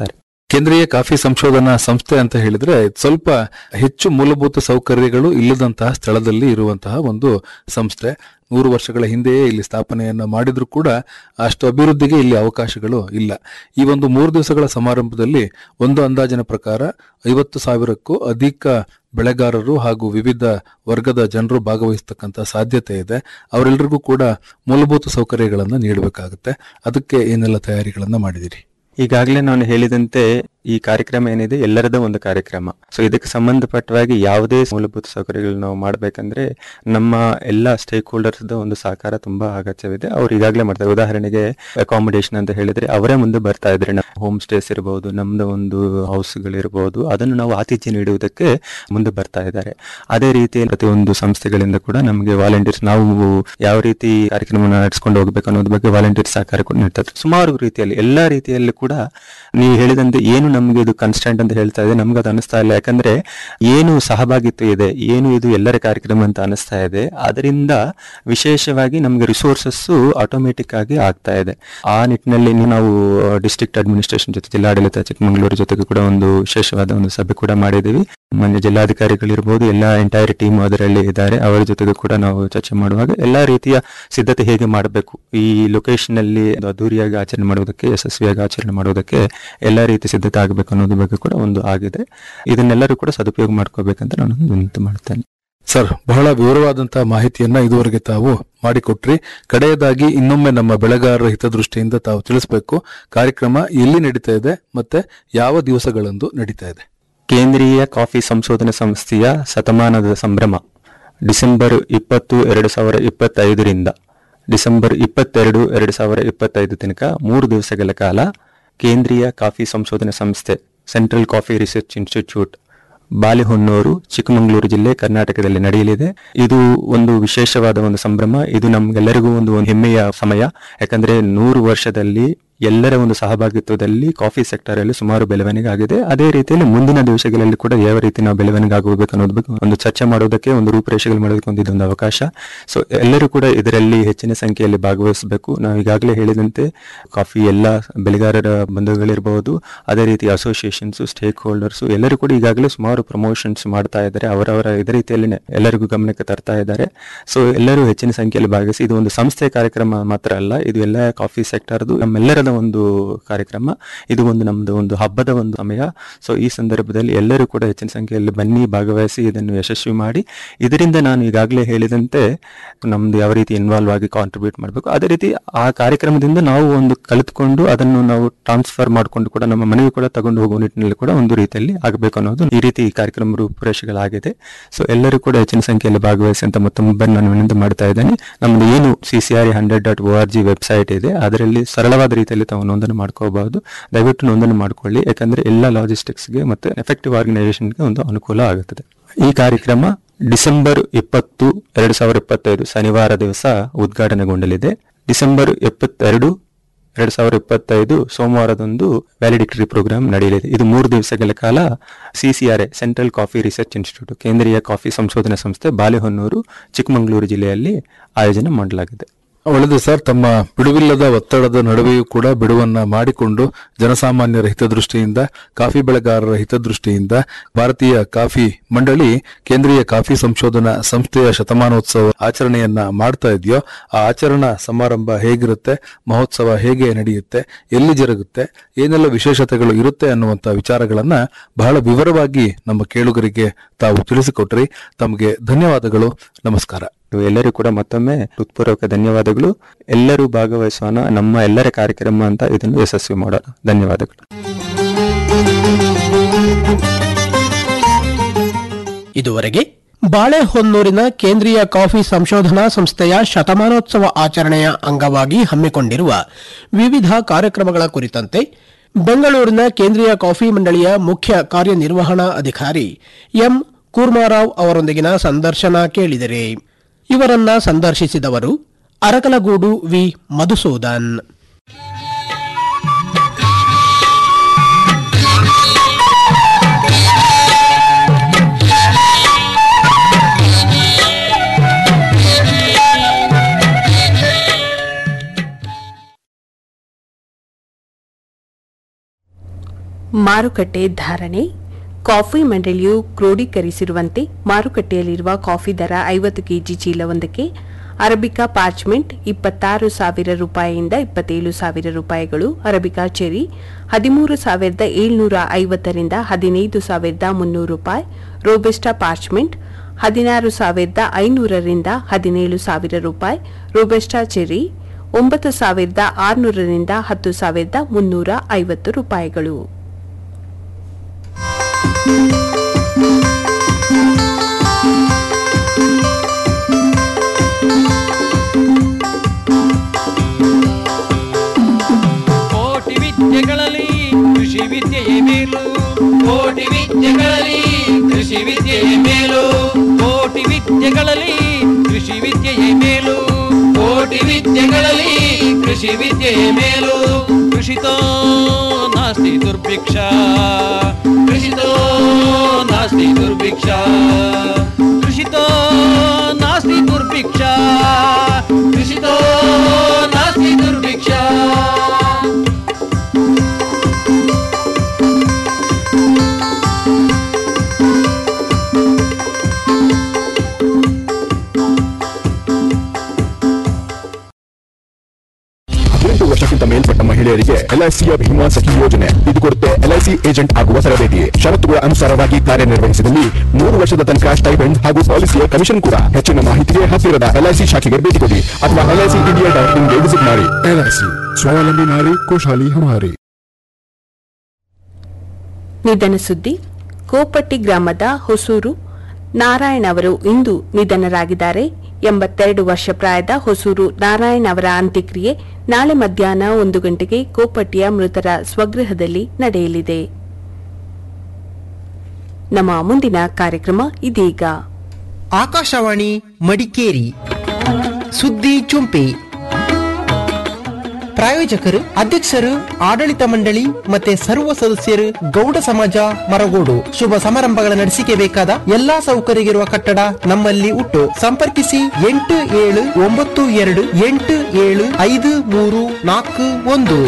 ಕೇಂದ್ರೀಯ ಕಾಫಿ ಸಂಶೋಧನಾ ಸಂಸ್ಥೆ ಅಂತ ಹೇಳಿದ್ರೆ ಇದು ಸ್ವಲ್ಪ ಹೆಚ್ಚು ಮೂಲಭೂತ ಸೌಕರ್ಯಗಳು ಇಲ್ಲದಂತಹ ಸ್ಥಳದಲ್ಲಿ ಇರುವಂತಹ ಒಂದು ಸಂಸ್ಥೆ ನೂರು ವರ್ಷಗಳ ಹಿಂದೆಯೇ ಇಲ್ಲಿ ಸ್ಥಾಪನೆಯನ್ನ ಮಾಡಿದ್ರು ಕೂಡ ಅಷ್ಟು ಅಭಿವೃದ್ಧಿಗೆ ಇಲ್ಲಿ ಅವಕಾಶಗಳು ಇಲ್ಲ ಈ ಒಂದು ಮೂರು ದಿವಸಗಳ ಸಮಾರಂಭದಲ್ಲಿ ಒಂದು ಅಂದಾಜಿನ ಪ್ರಕಾರ ಐವತ್ತು ಸಾವಿರಕ್ಕೂ ಅಧಿಕ ಬೆಳೆಗಾರರು ಹಾಗೂ ವಿವಿಧ ವರ್ಗದ ಜನರು ಭಾಗವಹಿಸ್ತಕ್ಕಂಥ ಸಾಧ್ಯತೆ ಇದೆ ಅವರೆಲ್ಲರಿಗೂ ಕೂಡ ಮೂಲಭೂತ ಸೌಕರ್ಯಗಳನ್ನು ನೀಡಬೇಕಾಗುತ್ತೆ ಅದಕ್ಕೆ ಏನೆಲ್ಲ ತಯಾರಿಗಳನ್ನ ಮಾಡಿದಿರಿ ಈಗಾಗಲೇ ನಾನು ಹೇಳಿದಂತೆ ಈ ಕಾರ್ಯಕ್ರಮ ಏನಿದೆ ಎಲ್ಲರದ ಒಂದು ಕಾರ್ಯಕ್ರಮ ಸೊ ಇದಕ್ಕೆ ಸಂಬಂಧಪಟ್ಟವಾಗಿ ಯಾವುದೇ ಮೂಲಭೂತ ಸೌಕರ್ಯಗಳು ನಾವು ಮಾಡಬೇಕಂದ್ರೆ ನಮ್ಮ ಎಲ್ಲ ಸ್ಟೇಕ್ ಹೋಲ್ಡರ್ಸ್ ಒಂದು ಸಹಕಾರ ತುಂಬಾ ಅಗತ್ಯವಿದೆ ಅವ್ರು ಈಗಾಗಲೇ ಮಾಡ್ತಾರೆ ಉದಾಹರಣೆಗೆ ಅಕಾಮಿಡೇಷನ್ ಅಂತ ಹೇಳಿದ್ರೆ ಅವರೇ ಮುಂದೆ ಬರ್ತಾ ಇದ್ರೆ ಹೋಮ್ ಸ್ಟೇಸ್ ಇರಬಹುದು ನಮ್ದು ಒಂದು ಹೌಸ್ಗಳಿರಬಹುದು ಅದನ್ನು ನಾವು ಆತಿಥ್ಯ ನೀಡುವುದಕ್ಕೆ ಮುಂದೆ ಬರ್ತಾ ಇದ್ದಾರೆ ಅದೇ ರೀತಿ ಪ್ರತಿಯೊಂದು ಸಂಸ್ಥೆಗಳಿಂದ ಕೂಡ ನಮಗೆ ವಾಲಂಟಿಯರ್ಸ್ ನಾವು ಯಾವ ರೀತಿ ಕಾರ್ಯಕ್ರಮವನ್ನು ನಡೆಸ್ಕೊಂಡು ಹೋಗ್ಬೇಕು ಅನ್ನೋದ್ರ ಬಗ್ಗೆ ವಾಲಂಟಿಯರ್ ಸಹಕಾರ ಕೂಡ ನೀಡ್ತಾರೆ ಸುಮಾರು ರೀತಿಯಲ್ಲಿ ಎಲ್ಲಾ ರೀತಿಯಲ್ಲಿ ಕೂಡ ನೀವು ಹೇಳಿದಂತೆ ಏನು ನಮ್ಗೆ ಇದು ಕನ್ಸ್ಟೆಂಟ್ ಅಂತ ಹೇಳ್ತಾ ಇದೆ ನಮ್ಗೆ ಅದು ಅನಿಸ್ತಾ ಇಲ್ಲ ಯಾಕಂದ್ರೆ ಏನು ಸಹಭಾಗಿತ್ವ ಇದೆ ಏನು ಇದು ಎಲ್ಲರ ಕಾರ್ಯಕ್ರಮ ಅಂತ ಅನಿಸ್ತಾ ಇದೆ ಅದರಿಂದ ವಿಶೇಷವಾಗಿ ನಮ್ಗೆ ರಿಸೋರ್ಸಸ್ ಆಟೋಮೆಟಿಕ್ ಆಗಿ ಆಗ್ತಾ ಇದೆ ಆ ನಿಟ್ಟಿನಲ್ಲಿ ನಾವು ಡಿಸ್ಟ್ರಿಕ್ಟ್ ಅಡ್ಮಿನಿಸ್ಟ್ರೇಷನ್ ಜೊತೆ ಜಿಲ್ಲಾಡಳಿತ ಚಿಕ್ಕಮಗಳೂರು ಜೊತೆಗೆ ಕೂಡ ಒಂದು ವಿಶೇಷವಾದ ಒಂದು ಸಭೆ ಕೂಡ ಮಾಡಿದ್ದೀವಿ ಮೊನ್ನೆ ಜಿಲ್ಲಾಧಿಕಾರಿಗಳಿರ್ಬೋದು ಎಲ್ಲ ಎಂಟೈರ್ ಟೀಮ್ ಅದರಲ್ಲಿ ಇದ್ದಾರೆ ಅವರ ಜೊತೆಗೆ ಕೂಡ ನಾವು ಚರ್ಚೆ ಮಾಡುವಾಗ ಎಲ್ಲಾ ರೀತಿಯ ಸಿದ್ಧತೆ ಹೇಗೆ ಮಾಡಬೇಕು ಈ ಲೊಕೇಶನ್ ಅಲ್ಲಿ ಒಂದು ಅದ್ದೂರಿಯಾಗಿ ಆಚರಣೆ ಮಾಡುವುದಕ್ಕೆ ಯಶಸ್ವಿಯಾಗಿ ಆಚರಣೆ ಮಾಡುವುದಕ್ಕೆ ಎಲ್ಲಾ ರೀತಿ ಸಿದ್ಧತೆ ಆಗಬೇಕು ಅನ್ನೋದ್ರ ಬಗ್ಗೆ ಕೂಡ ಒಂದು ಆಗಿದೆ ಇದನ್ನೆಲ್ಲರೂ ಕೂಡ ಸದುಪಯೋಗ ಮಾಡ್ಕೋಬೇಕಂತ ನಾನು ವಿನಂತಿ ಮಾಡ್ತೇನೆ ಸರ್ ಬಹಳ ವಿವರವಾದಂತಹ ಮಾಹಿತಿಯನ್ನ ಇದುವರೆಗೆ ತಾವು ಮಾಡಿಕೊಟ್ರಿ ಕಡೆಯದಾಗಿ ಇನ್ನೊಮ್ಮೆ ನಮ್ಮ ಬೆಳೆಗಾರರ ಹಿತದೃಷ್ಟಿಯಿಂದ ತಾವು ತಿಳಿಸಬೇಕು ಕಾರ್ಯಕ್ರಮ ಎಲ್ಲಿ ನಡೀತಾ ಇದೆ ಮತ್ತೆ ಯಾವ ದಿವಸಗಳಂದು ನಡೀತಾ ಇದೆ ಕೇಂದ್ರೀಯ ಕಾಫಿ ಸಂಶೋಧನಾ ಸಂಸ್ಥೆಯ ಶತಮಾನದ ಸಂಭ್ರಮ ಡಿಸೆಂಬರ್ ಇಪ್ಪತ್ತು ಎರಡು ಸಾವಿರ ಇಪ್ಪತ್ತೈದರಿಂದ ಡಿಸೆಂಬರ್ ಇಪ್ಪತ್ತೆರಡು ಎರಡು ಸಾವಿರ ಇಪ್ಪತ್ತೈದು ತನಕ ಮೂರು ದಿವಸಗಳ ಕಾಲ ಕೇಂದ್ರೀಯ ಕಾಫಿ ಸಂಶೋಧನಾ ಸಂಸ್ಥೆ central coffee research institute Balehonnur Chikkamagaluru ಜಿಲ್ಲೆ ಕರ್ನಾಟಕದಲ್ಲಿ ನಡೆಯಲಿದೆ ಇದು ಒಂದು ವಿಶೇಷವಾದ ಒಂದು ಸಂಭ್ರಮ ಇದು ನಮ್ಗೆಲ್ಲರಿಗೂ ಒಂದು ಒಂದು ಹೆಮ್ಮೆಯ ಸಮಯ ಯಾಕಂದ್ರೆ ನೂರು ವರ್ಷದಲ್ಲಿ ಎಲ್ಲರ ಒಂದು ಸಹಭಾಗಿತ್ವದಲ್ಲಿ ಕಾಫಿ ಸೆಕ್ಟರ್ ಅಲ್ಲಿ ಸುಮಾರು ಬೆಳವಣಿಗೆ ಆಗಿದೆ ಅದೇ ರೀತಿಯಲ್ಲಿ ಮುಂದಿನ ದಿವಸಗಳಲ್ಲಿ ಕೂಡ ಯಾವ ರೀತಿ ನಾವು ಬೆಳವಣಿಗೆ ಆಗಬೇಕು ಅನ್ನೋದ್ರ ಬಗ್ಗೆ ಒಂದು ಚರ್ಚೆ ಮಾಡೋದಕ್ಕೆ ಒಂದು ರೂಪರೇಷೆಗಳು ಮಾಡೋದಕ್ಕೆ ಒಂದು ಇದೊಂದು ಅವಕಾಶ ಸೊ ಎಲ್ಲರೂ ಕೂಡ ಇದರಲ್ಲಿ ಹೆಚ್ಚಿನ ಸಂಖ್ಯೆಯಲ್ಲಿ ಭಾಗವಹಿಸಬೇಕು ನಾವು ಈಗಾಗಲೇ ಹೇಳಿದಂತೆ ಕಾಫಿ ಎಲ್ಲ ಬೆಳೆಗಾರರ ಬಂಧುಗಳಿರಬಹುದು ಅದೇ ರೀತಿ ಅಸೋಸಿಯೇಷನ್ಸ್ ಸ್ಟೇಕ್ ಹೋಲ್ಡರ್ಸ್ ಎಲ್ಲರೂ ಕೂಡ ಈಗಾಗಲೇ ಸುಮಾರು ಪ್ರಮೋಷನ್ಸ್ ಮಾಡ್ತಾ ಇದ್ದಾರೆ ಅವರವರ ಇದೇ ರೀತಿಯಲ್ಲಿ ಎಲ್ಲರಿಗೂ ಗಮನಕ್ಕೆ ತರ್ತಾ ಇದ್ದಾರೆ ಸೊ ಎಲ್ಲರೂ ಹೆಚ್ಚಿನ ಸಂಖ್ಯೆಯಲ್ಲಿ ಭಾಗವಹಿಸಿ ಇದು ಒಂದು ಸಂಸ್ಥೆ ಕಾರ್ಯಕ್ರಮ ಮಾತ್ರ ಅಲ್ಲ ಇದು ಎಲ್ಲ ಕಾಫಿ ಸೆಕ್ಟರ್ದು ನಮ್ಮೆಲ್ಲರದ ಒಂದು ಕಾರ್ಯಕ್ರಮ ಇದು ಒಂದು ನಮ್ದು ಒಂದು ಹಬ್ಬದ ಒಂದು ಸಮಯ ಸೊ ಈ ಸಂದರ್ಭದಲ್ಲಿ ಎಲ್ಲರೂ ಕೂಡ ಹೆಚ್ಚಿನ ಸಂಖ್ಯೆಯಲ್ಲಿ ಬನ್ನಿ ಭಾಗವಹಿಸಿ ಇದನ್ನು ಯಶಸ್ವಿ ಮಾಡಿ ಇದರಿಂದ ನಾನು ಈಗಾಗಲೇ ಹೇಳಿದಂತೆ ನಮ್ದು ಯಾವ ರೀತಿ ಇನ್ವಾಲ್ವ್ ಆಗಿ ಕಾಂಟ್ರಿಬ್ಯೂಟ್ ಮಾಡಬೇಕು ಅದೇ ರೀತಿ ಆ ಕಾರ್ಯಕ್ರಮದಿಂದ ನಾವು ಒಂದು ಕಲಿತುಕೊಂಡು ಅದನ್ನು ನಾವು ಟ್ರಾನ್ಸ್ಫರ್ ಮಾಡಿಕೊಂಡು ಕೂಡ ನಮ್ಮ ಮನೆಗೆ ಕೂಡ ತಗೊಂಡು ಹೋಗುವ ನಿಟ್ಟಿನಲ್ಲಿ ಕೂಡ ಒಂದು ರೀತಿಯಲ್ಲಿ ಆಗಬೇಕು ಅನ್ನೋದು ಈ ರೀತಿ ಈ ಕಾರ್ಯಕ್ರಮ ರೂಪುರೇಷೆಗಳಾಗಿದೆ ಸೊ ಎಲ್ಲರೂ ಕೂಡ ಹೆಚ್ಚಿನ ಸಂಖ್ಯೆಯಲ್ಲಿ ಭಾಗವಹಿಸಿ ಅಂತ ಮತ್ತೊಮ್ಮೆ ನಾನು ವಿನಂತಿ ಮಾಡ್ತಾ ಇದ್ದೇನೆ ನಮ್ದು ಏನು C C R hundred dot O R G website ಇದೆ ಅದರಲ್ಲಿ ಸರಳವಾದ ರೀತಿಯಲ್ಲಿ ತಾವು ನೋಂದಣಿ ಮಾಡ್ಕೋಬಹುದು ದಯವಿಟ್ಟು ನೋಂದಣಿ ಮಾಡ್ಕೊಳ್ಳಿ ಯಾಕಂದ್ರೆ ಎಲ್ಲ ಲಾಜಿಸ್ಟಿಕ್ಸ್ಗೆ ಮತ್ತೆ ಎಫೆಕ್ಟಿವ್ ಆರ್ಗನೈಸೇಷನ್ಗೆ ಒಂದು ಅನುಕೂಲ ಆಗುತ್ತದೆ ಈ ಕಾರ್ಯಕ್ರಮ ಡಿಸೆಂಬರ್ ಇಪ್ಪತ್ತು ಎರಡು ಸಾವಿರದ ಇಪ್ಪತ್ತೈದು ಶನಿವಾರ ದಿವಸ ಉದ್ಘಾಟನೆಗೊಂಡಲಿದೆ ಡಿಸೆಂಬರ್ ಇಪ್ಪತ್ತೆರಡು ಎರಡು ಸಾವಿರದ ಇಪ್ಪತ್ತೈದು ಸೋಮವಾರದಂದು ವ್ಯಾಲಿಡಿಕ್ಟರಿ ಪ್ರೋಗ್ರಾಮ್ ನಡೆಯಲಿದೆ ಇದು ಮೂರು ದಿವಸಗಳ ಕಾಲ CCRA central coffee research institute ಕೇಂದ್ರೀಯ ಕಾಫಿ ಸಂಶೋಧನಾ ಸಂಸ್ಥೆ ಬಾಲೆಹೊನ್ನೂರು ಚಿಕ್ಕಮಗಳೂರು ಜಿಲ್ಲೆಯಲ್ಲಿ ಆಯೋಜನೆ ಮಾಡಲಾಗಿದೆ ಒಳ್ಳೆದು ಸರ್ ತಮ್ಮ ಬಿಡುವಿಲ್ಲದ ಒತ್ತಡದ ನಡುವೆಯೂ ಕೂಡ ಬಿಡುವನ್ನ ಮಾಡಿಕೊಂಡು ಜನಸಾಮಾನ್ಯರ ಹಿತದೃಷ್ಟಿಯಿಂದ ಕಾಫಿ ಬೆಳೆಗಾರರ ಹಿತದೃಷ್ಟಿಯಿಂದ ಭಾರತೀಯ ಕಾಫಿ ಮಂಡಳಿ ಕೇಂದ್ರೀಯ ಕಾಫಿ ಸಂಶೋಧನಾ ಸಂಸ್ಥೆಯ ಶತಮಾನೋತ್ಸವ ಆಚರಣೆಯನ್ನ ಮಾಡ್ತಾ ಇದೆಯೋ ಆ ಆಚರಣಾ ಸಮಾರಂಭ ಹೇಗಿರುತ್ತೆ ಮಹೋತ್ಸವ ಹೇಗೆ ನಡೆಯುತ್ತೆ ಎಲ್ಲಿ ಜರುಗುತ್ತೆ ಏನೆಲ್ಲ ವಿಶೇಷತೆಗಳು ಇರುತ್ತೆ ಅನ್ನುವಂತ ವಿಚಾರಗಳನ್ನ ಬಹಳ ವಿವರವಾಗಿ ನಮ್ಮ ಕೇಳುಗರಿಗೆ ತಾವು ತಿಳಿಸಿಕೊಟ್ರಿ ತಮಗೆ ಧನ್ಯವಾದಗಳು ನಮಸ್ಕಾರ ಎಲ್ಲರೂ ಕೂಡ ಮತ್ತೊಮ್ಮೆ ಹೃತ್ಪೂರ್ವಕ ಧನ್ಯವಾದಗಳು ಎಲ್ಲರೂ ಭಾಗವಹಿಸೋಣ ನಮ್ಮ ಎಲ್ಲರ ಕಾರ್ಯಕ್ರಮ ಅಂತ ಇದನ್ನು ಯಶಸ್ವಿ ಮಾಡೋಣ ಧನ್ಯವಾದಗಳು ಇದುವರೆಗೆ ಬಾಳೆಹೊನ್ನೂರಿನ ಕೇಂದ್ರೀಯ ಕಾಫಿ ಸಂಶೋಧನಾ ಸಂಸ್ಥೆಯ ಶತಮಾನೋತ್ಸವ ಆಚರಣೆಯ ಅಂಗವಾಗಿ ಹಮ್ಮಿಕೊಂಡಿರುವ ವಿವಿಧ ಕಾರ್ಯಕ್ರಮಗಳ ಕುರಿತಂತೆ ಬೆಂಗಳೂರಿನ ಕೇಂದ್ರೀಯ ಕಾಫಿ ಮಂಡಳಿಯ ಮುಖ್ಯ ಕಾರ್ಯನಿರ್ವಹಣಾ ಅಧಿಕಾರಿ ಎಂ ಕೂರ್ಮಾರಾವ್ ಅವರೊಂದಿಗಿನ ಸಂದರ್ಶನ ಕೇಳಿದರೆ ಇವರನ್ನ ಸಂದರ್ಶಿಸಿದವರು ಅರಕಲಗೂಡು ವಿ ಮಧುಸೂದನ್ ಮಾರುಕಟ್ಟೆ ಧಾರಣೆ ಕಾಫಿ ಮಂಡಳಿಯು ಕ್ರೋಢೀಕರಿಸಿರುವಂತೆ ಮಾರುಕಟ್ಟೆಯಲ್ಲಿರುವ ಕಾಫಿ ದರ ಐವತ್ತು ಕೆಜಿ ಚೀಲವೊಂದಕ್ಕೆ ಅರಬಿಕಾ ಪಾರ್ಚ್ಮೆಂಟ್ ಇಪ್ಪತ್ತಾರು ಸಾವಿರ ರೂಪಾಯಿಯಿಂದ ಇಪ್ಪತ್ತೇಳು ಸಾವಿರ ರೂಪಾಯಿಗಳು ಅರಬಿಕಾ ಚೆರಿ ಹದಿಮೂರು ಸಾವಿರದ ಏಳ್ನೂರ ಐವತ್ತರಿಂದ ಹದಿನೈದು ಸಾವಿರದ ಮುನ್ನೂರು ರೂಪಾಯಿ ರೋಬೆಸ್ಟಾ ಪಾರ್ಚ್ಮೆಂಟ್ ಹದಿನಾರು ಸಾವಿರದ ಐನೂರರಿಂದ ಹದಿನೇಳು ಸಾವಿರ ರೂಪಾಯಿ ರೋಬೆಸ್ಟಾ ಚೆರಿ ಒಂಬತ್ತು ಸಾವಿರದ ಆರುನೂರರಿಂದ ಹತ್ತು ಸಾವಿರದ ಮುನ್ನೂರ ಐವತ್ತು ರೂಪಾಯಿಗಳು ಕೋಟಿ ವಿದ್ಯೆಗಳಲ್ಲಿ ಕೃಷಿ ವಿದ್ಯೆಯೇ ಮೇಲು ಕೋಟಿ ವಿದ್ಯೆಗಳಲ್ಲಿ ಕೃಷಿ ವಿದ್ಯೆಯೇ ಮೇಲು ಕೋಟಿ ವಿದ್ಯೆಗಳಲ್ಲಿ ಕೃಷಿ ವಿದ್ಯೆಯೇ ಮೇಲು ಕೋಟಿ ವಿದ್ಯೆಗಳಲ್ಲಿ ಕೃಷಿ ವಿದ್ಯೆಯೇ ಮೇಲು ಕೃಷಿತೋ ನಾಸ್ತಿ ದುರ್ಭಿಕ್ಷ ಕೃಷಿತೋ ನಾಸ್ತಿ ದುರ್ಭಿಕ್ಷ ಕೃಷಿತೋ ನಾಸ್ತಿ ದುರ್ಭಿಕ್ಷ ಕೃಷಿತೋ ನಾಸ್ತಿ ದುರ್ಭಿಕ್ಷ ಹದಿನೆಂಟು ವರ್ಷಕ್ಕಿಂತ ಮೇಲ್ಪಟ್ಟ ಮಹಿಳೆಯರಿಗೆ ಎಲ್ಐಸಿಯ ಭೀಮಾ ಸಖಿ ಯೋಜನೆ ಇದು ಕೊಡುತ್ತೆ ಎಲ್ಐಸಿ ಏಜೆಂಟ್ ಆಗುವ ತರಬೇತಿ ಷರತ್ತುಗಳ ಅನುಸಾರವಾಗಿ ಕಾರ್ಯನಿರ್ವಹಿಸಿದಲ್ಲಿ ಮೂರು ವರ್ಷದ ತನಕ ಸ್ಟೈಪೆಂಡ್ ಹಾಗೂ ಪಾಲಿಸಿಯ ಕಮಿಷನ್ ಕೂಡ ಹೆಚ್ಚಿನ ಮಾಹಿತಿಗೆ ಹತ್ತಿರದ ಎಲ್ಐಸಿ ಶಾಖೆಗೆ ಭೇಟಿ ಕೊಡಿ ಅಥವಾ ಎಲ್ಐಸಿ ಇಂಡಿಯಾ ಡಾಟ್ ಇನ್ಗೆ ವಿಸಿಟ್ ಮಾಡಿ ಎಲ್ಐಸಿ ಸ್ವಾವಲಂಬಿ ನಾರಿ ಖುಷಹಾಲಿ ಹಮಾರಿ ನಿಧನ ಸುದ್ದಿ ಕೋಪಟ್ಟಿ ಗ್ರಾಮದ ಹೊಸೂರು ನಾರಾಯಣ್ ಅವರು ಇಂದು ನಿಧನರಾಗಿದ್ದಾರೆ ಎಂಬತ್ತೆರಡು ವರ್ಷ ಪ್ರಾಯದ ಹೊಸೂರು ನಾರಾಯಣ್ ಅವರ ಅಂತ್ಯಕ್ರಿಯೆ ನಾಳೆ ಮಧ್ಯಾಹ್ನ ಒಂದು ಗಂಟೆಗೆ ಕೋಪಟ್ಟಿಯ ಮೃತರ ಸ್ವಗೃಹದಲ್ಲಿ ನಡೆಯಲಿದೆ ನಮ್ಮ ಮುಂದಿನ ಕಾರ್ಯಕ್ರಮ ಇದೀಗ ಆಕಾಶವಾಣಿ ಮಡಿಕೇರಿ ಸುದ್ದಿ ಚುಂಪಿ ಪ್ರಾಯೋಜಕರು ಅಧ್ಯಕ್ಷರು ಆಡಳಿತ ಮಂಡಳಿ ಮತ್ತೆ ಸರ್ವ ಸದಸ್ಯರು ಗೌಡ ಸಮಾಜ ಮರಗೋಡು ಶುಭ ಸಮಾರಂಭಗಳ ನಡೆಸಿಕೆ ಬೇಕಾದ ಎಲ್ಲಾ ಸೌಕರ್ಯವಿರುವ ಕಟ್ಟಡ ನಮ್ಮಲ್ಲಿ ಉಂಟು ಸಂಪರ್ಕಿಸಿ ಎಂಟು ಏಳು ಒಂಬತ್ತು ಎರಡು ಎಂಟು ಏಳು ಐದು ಮೂರು ನಾಲ್ಕು ಒಂದು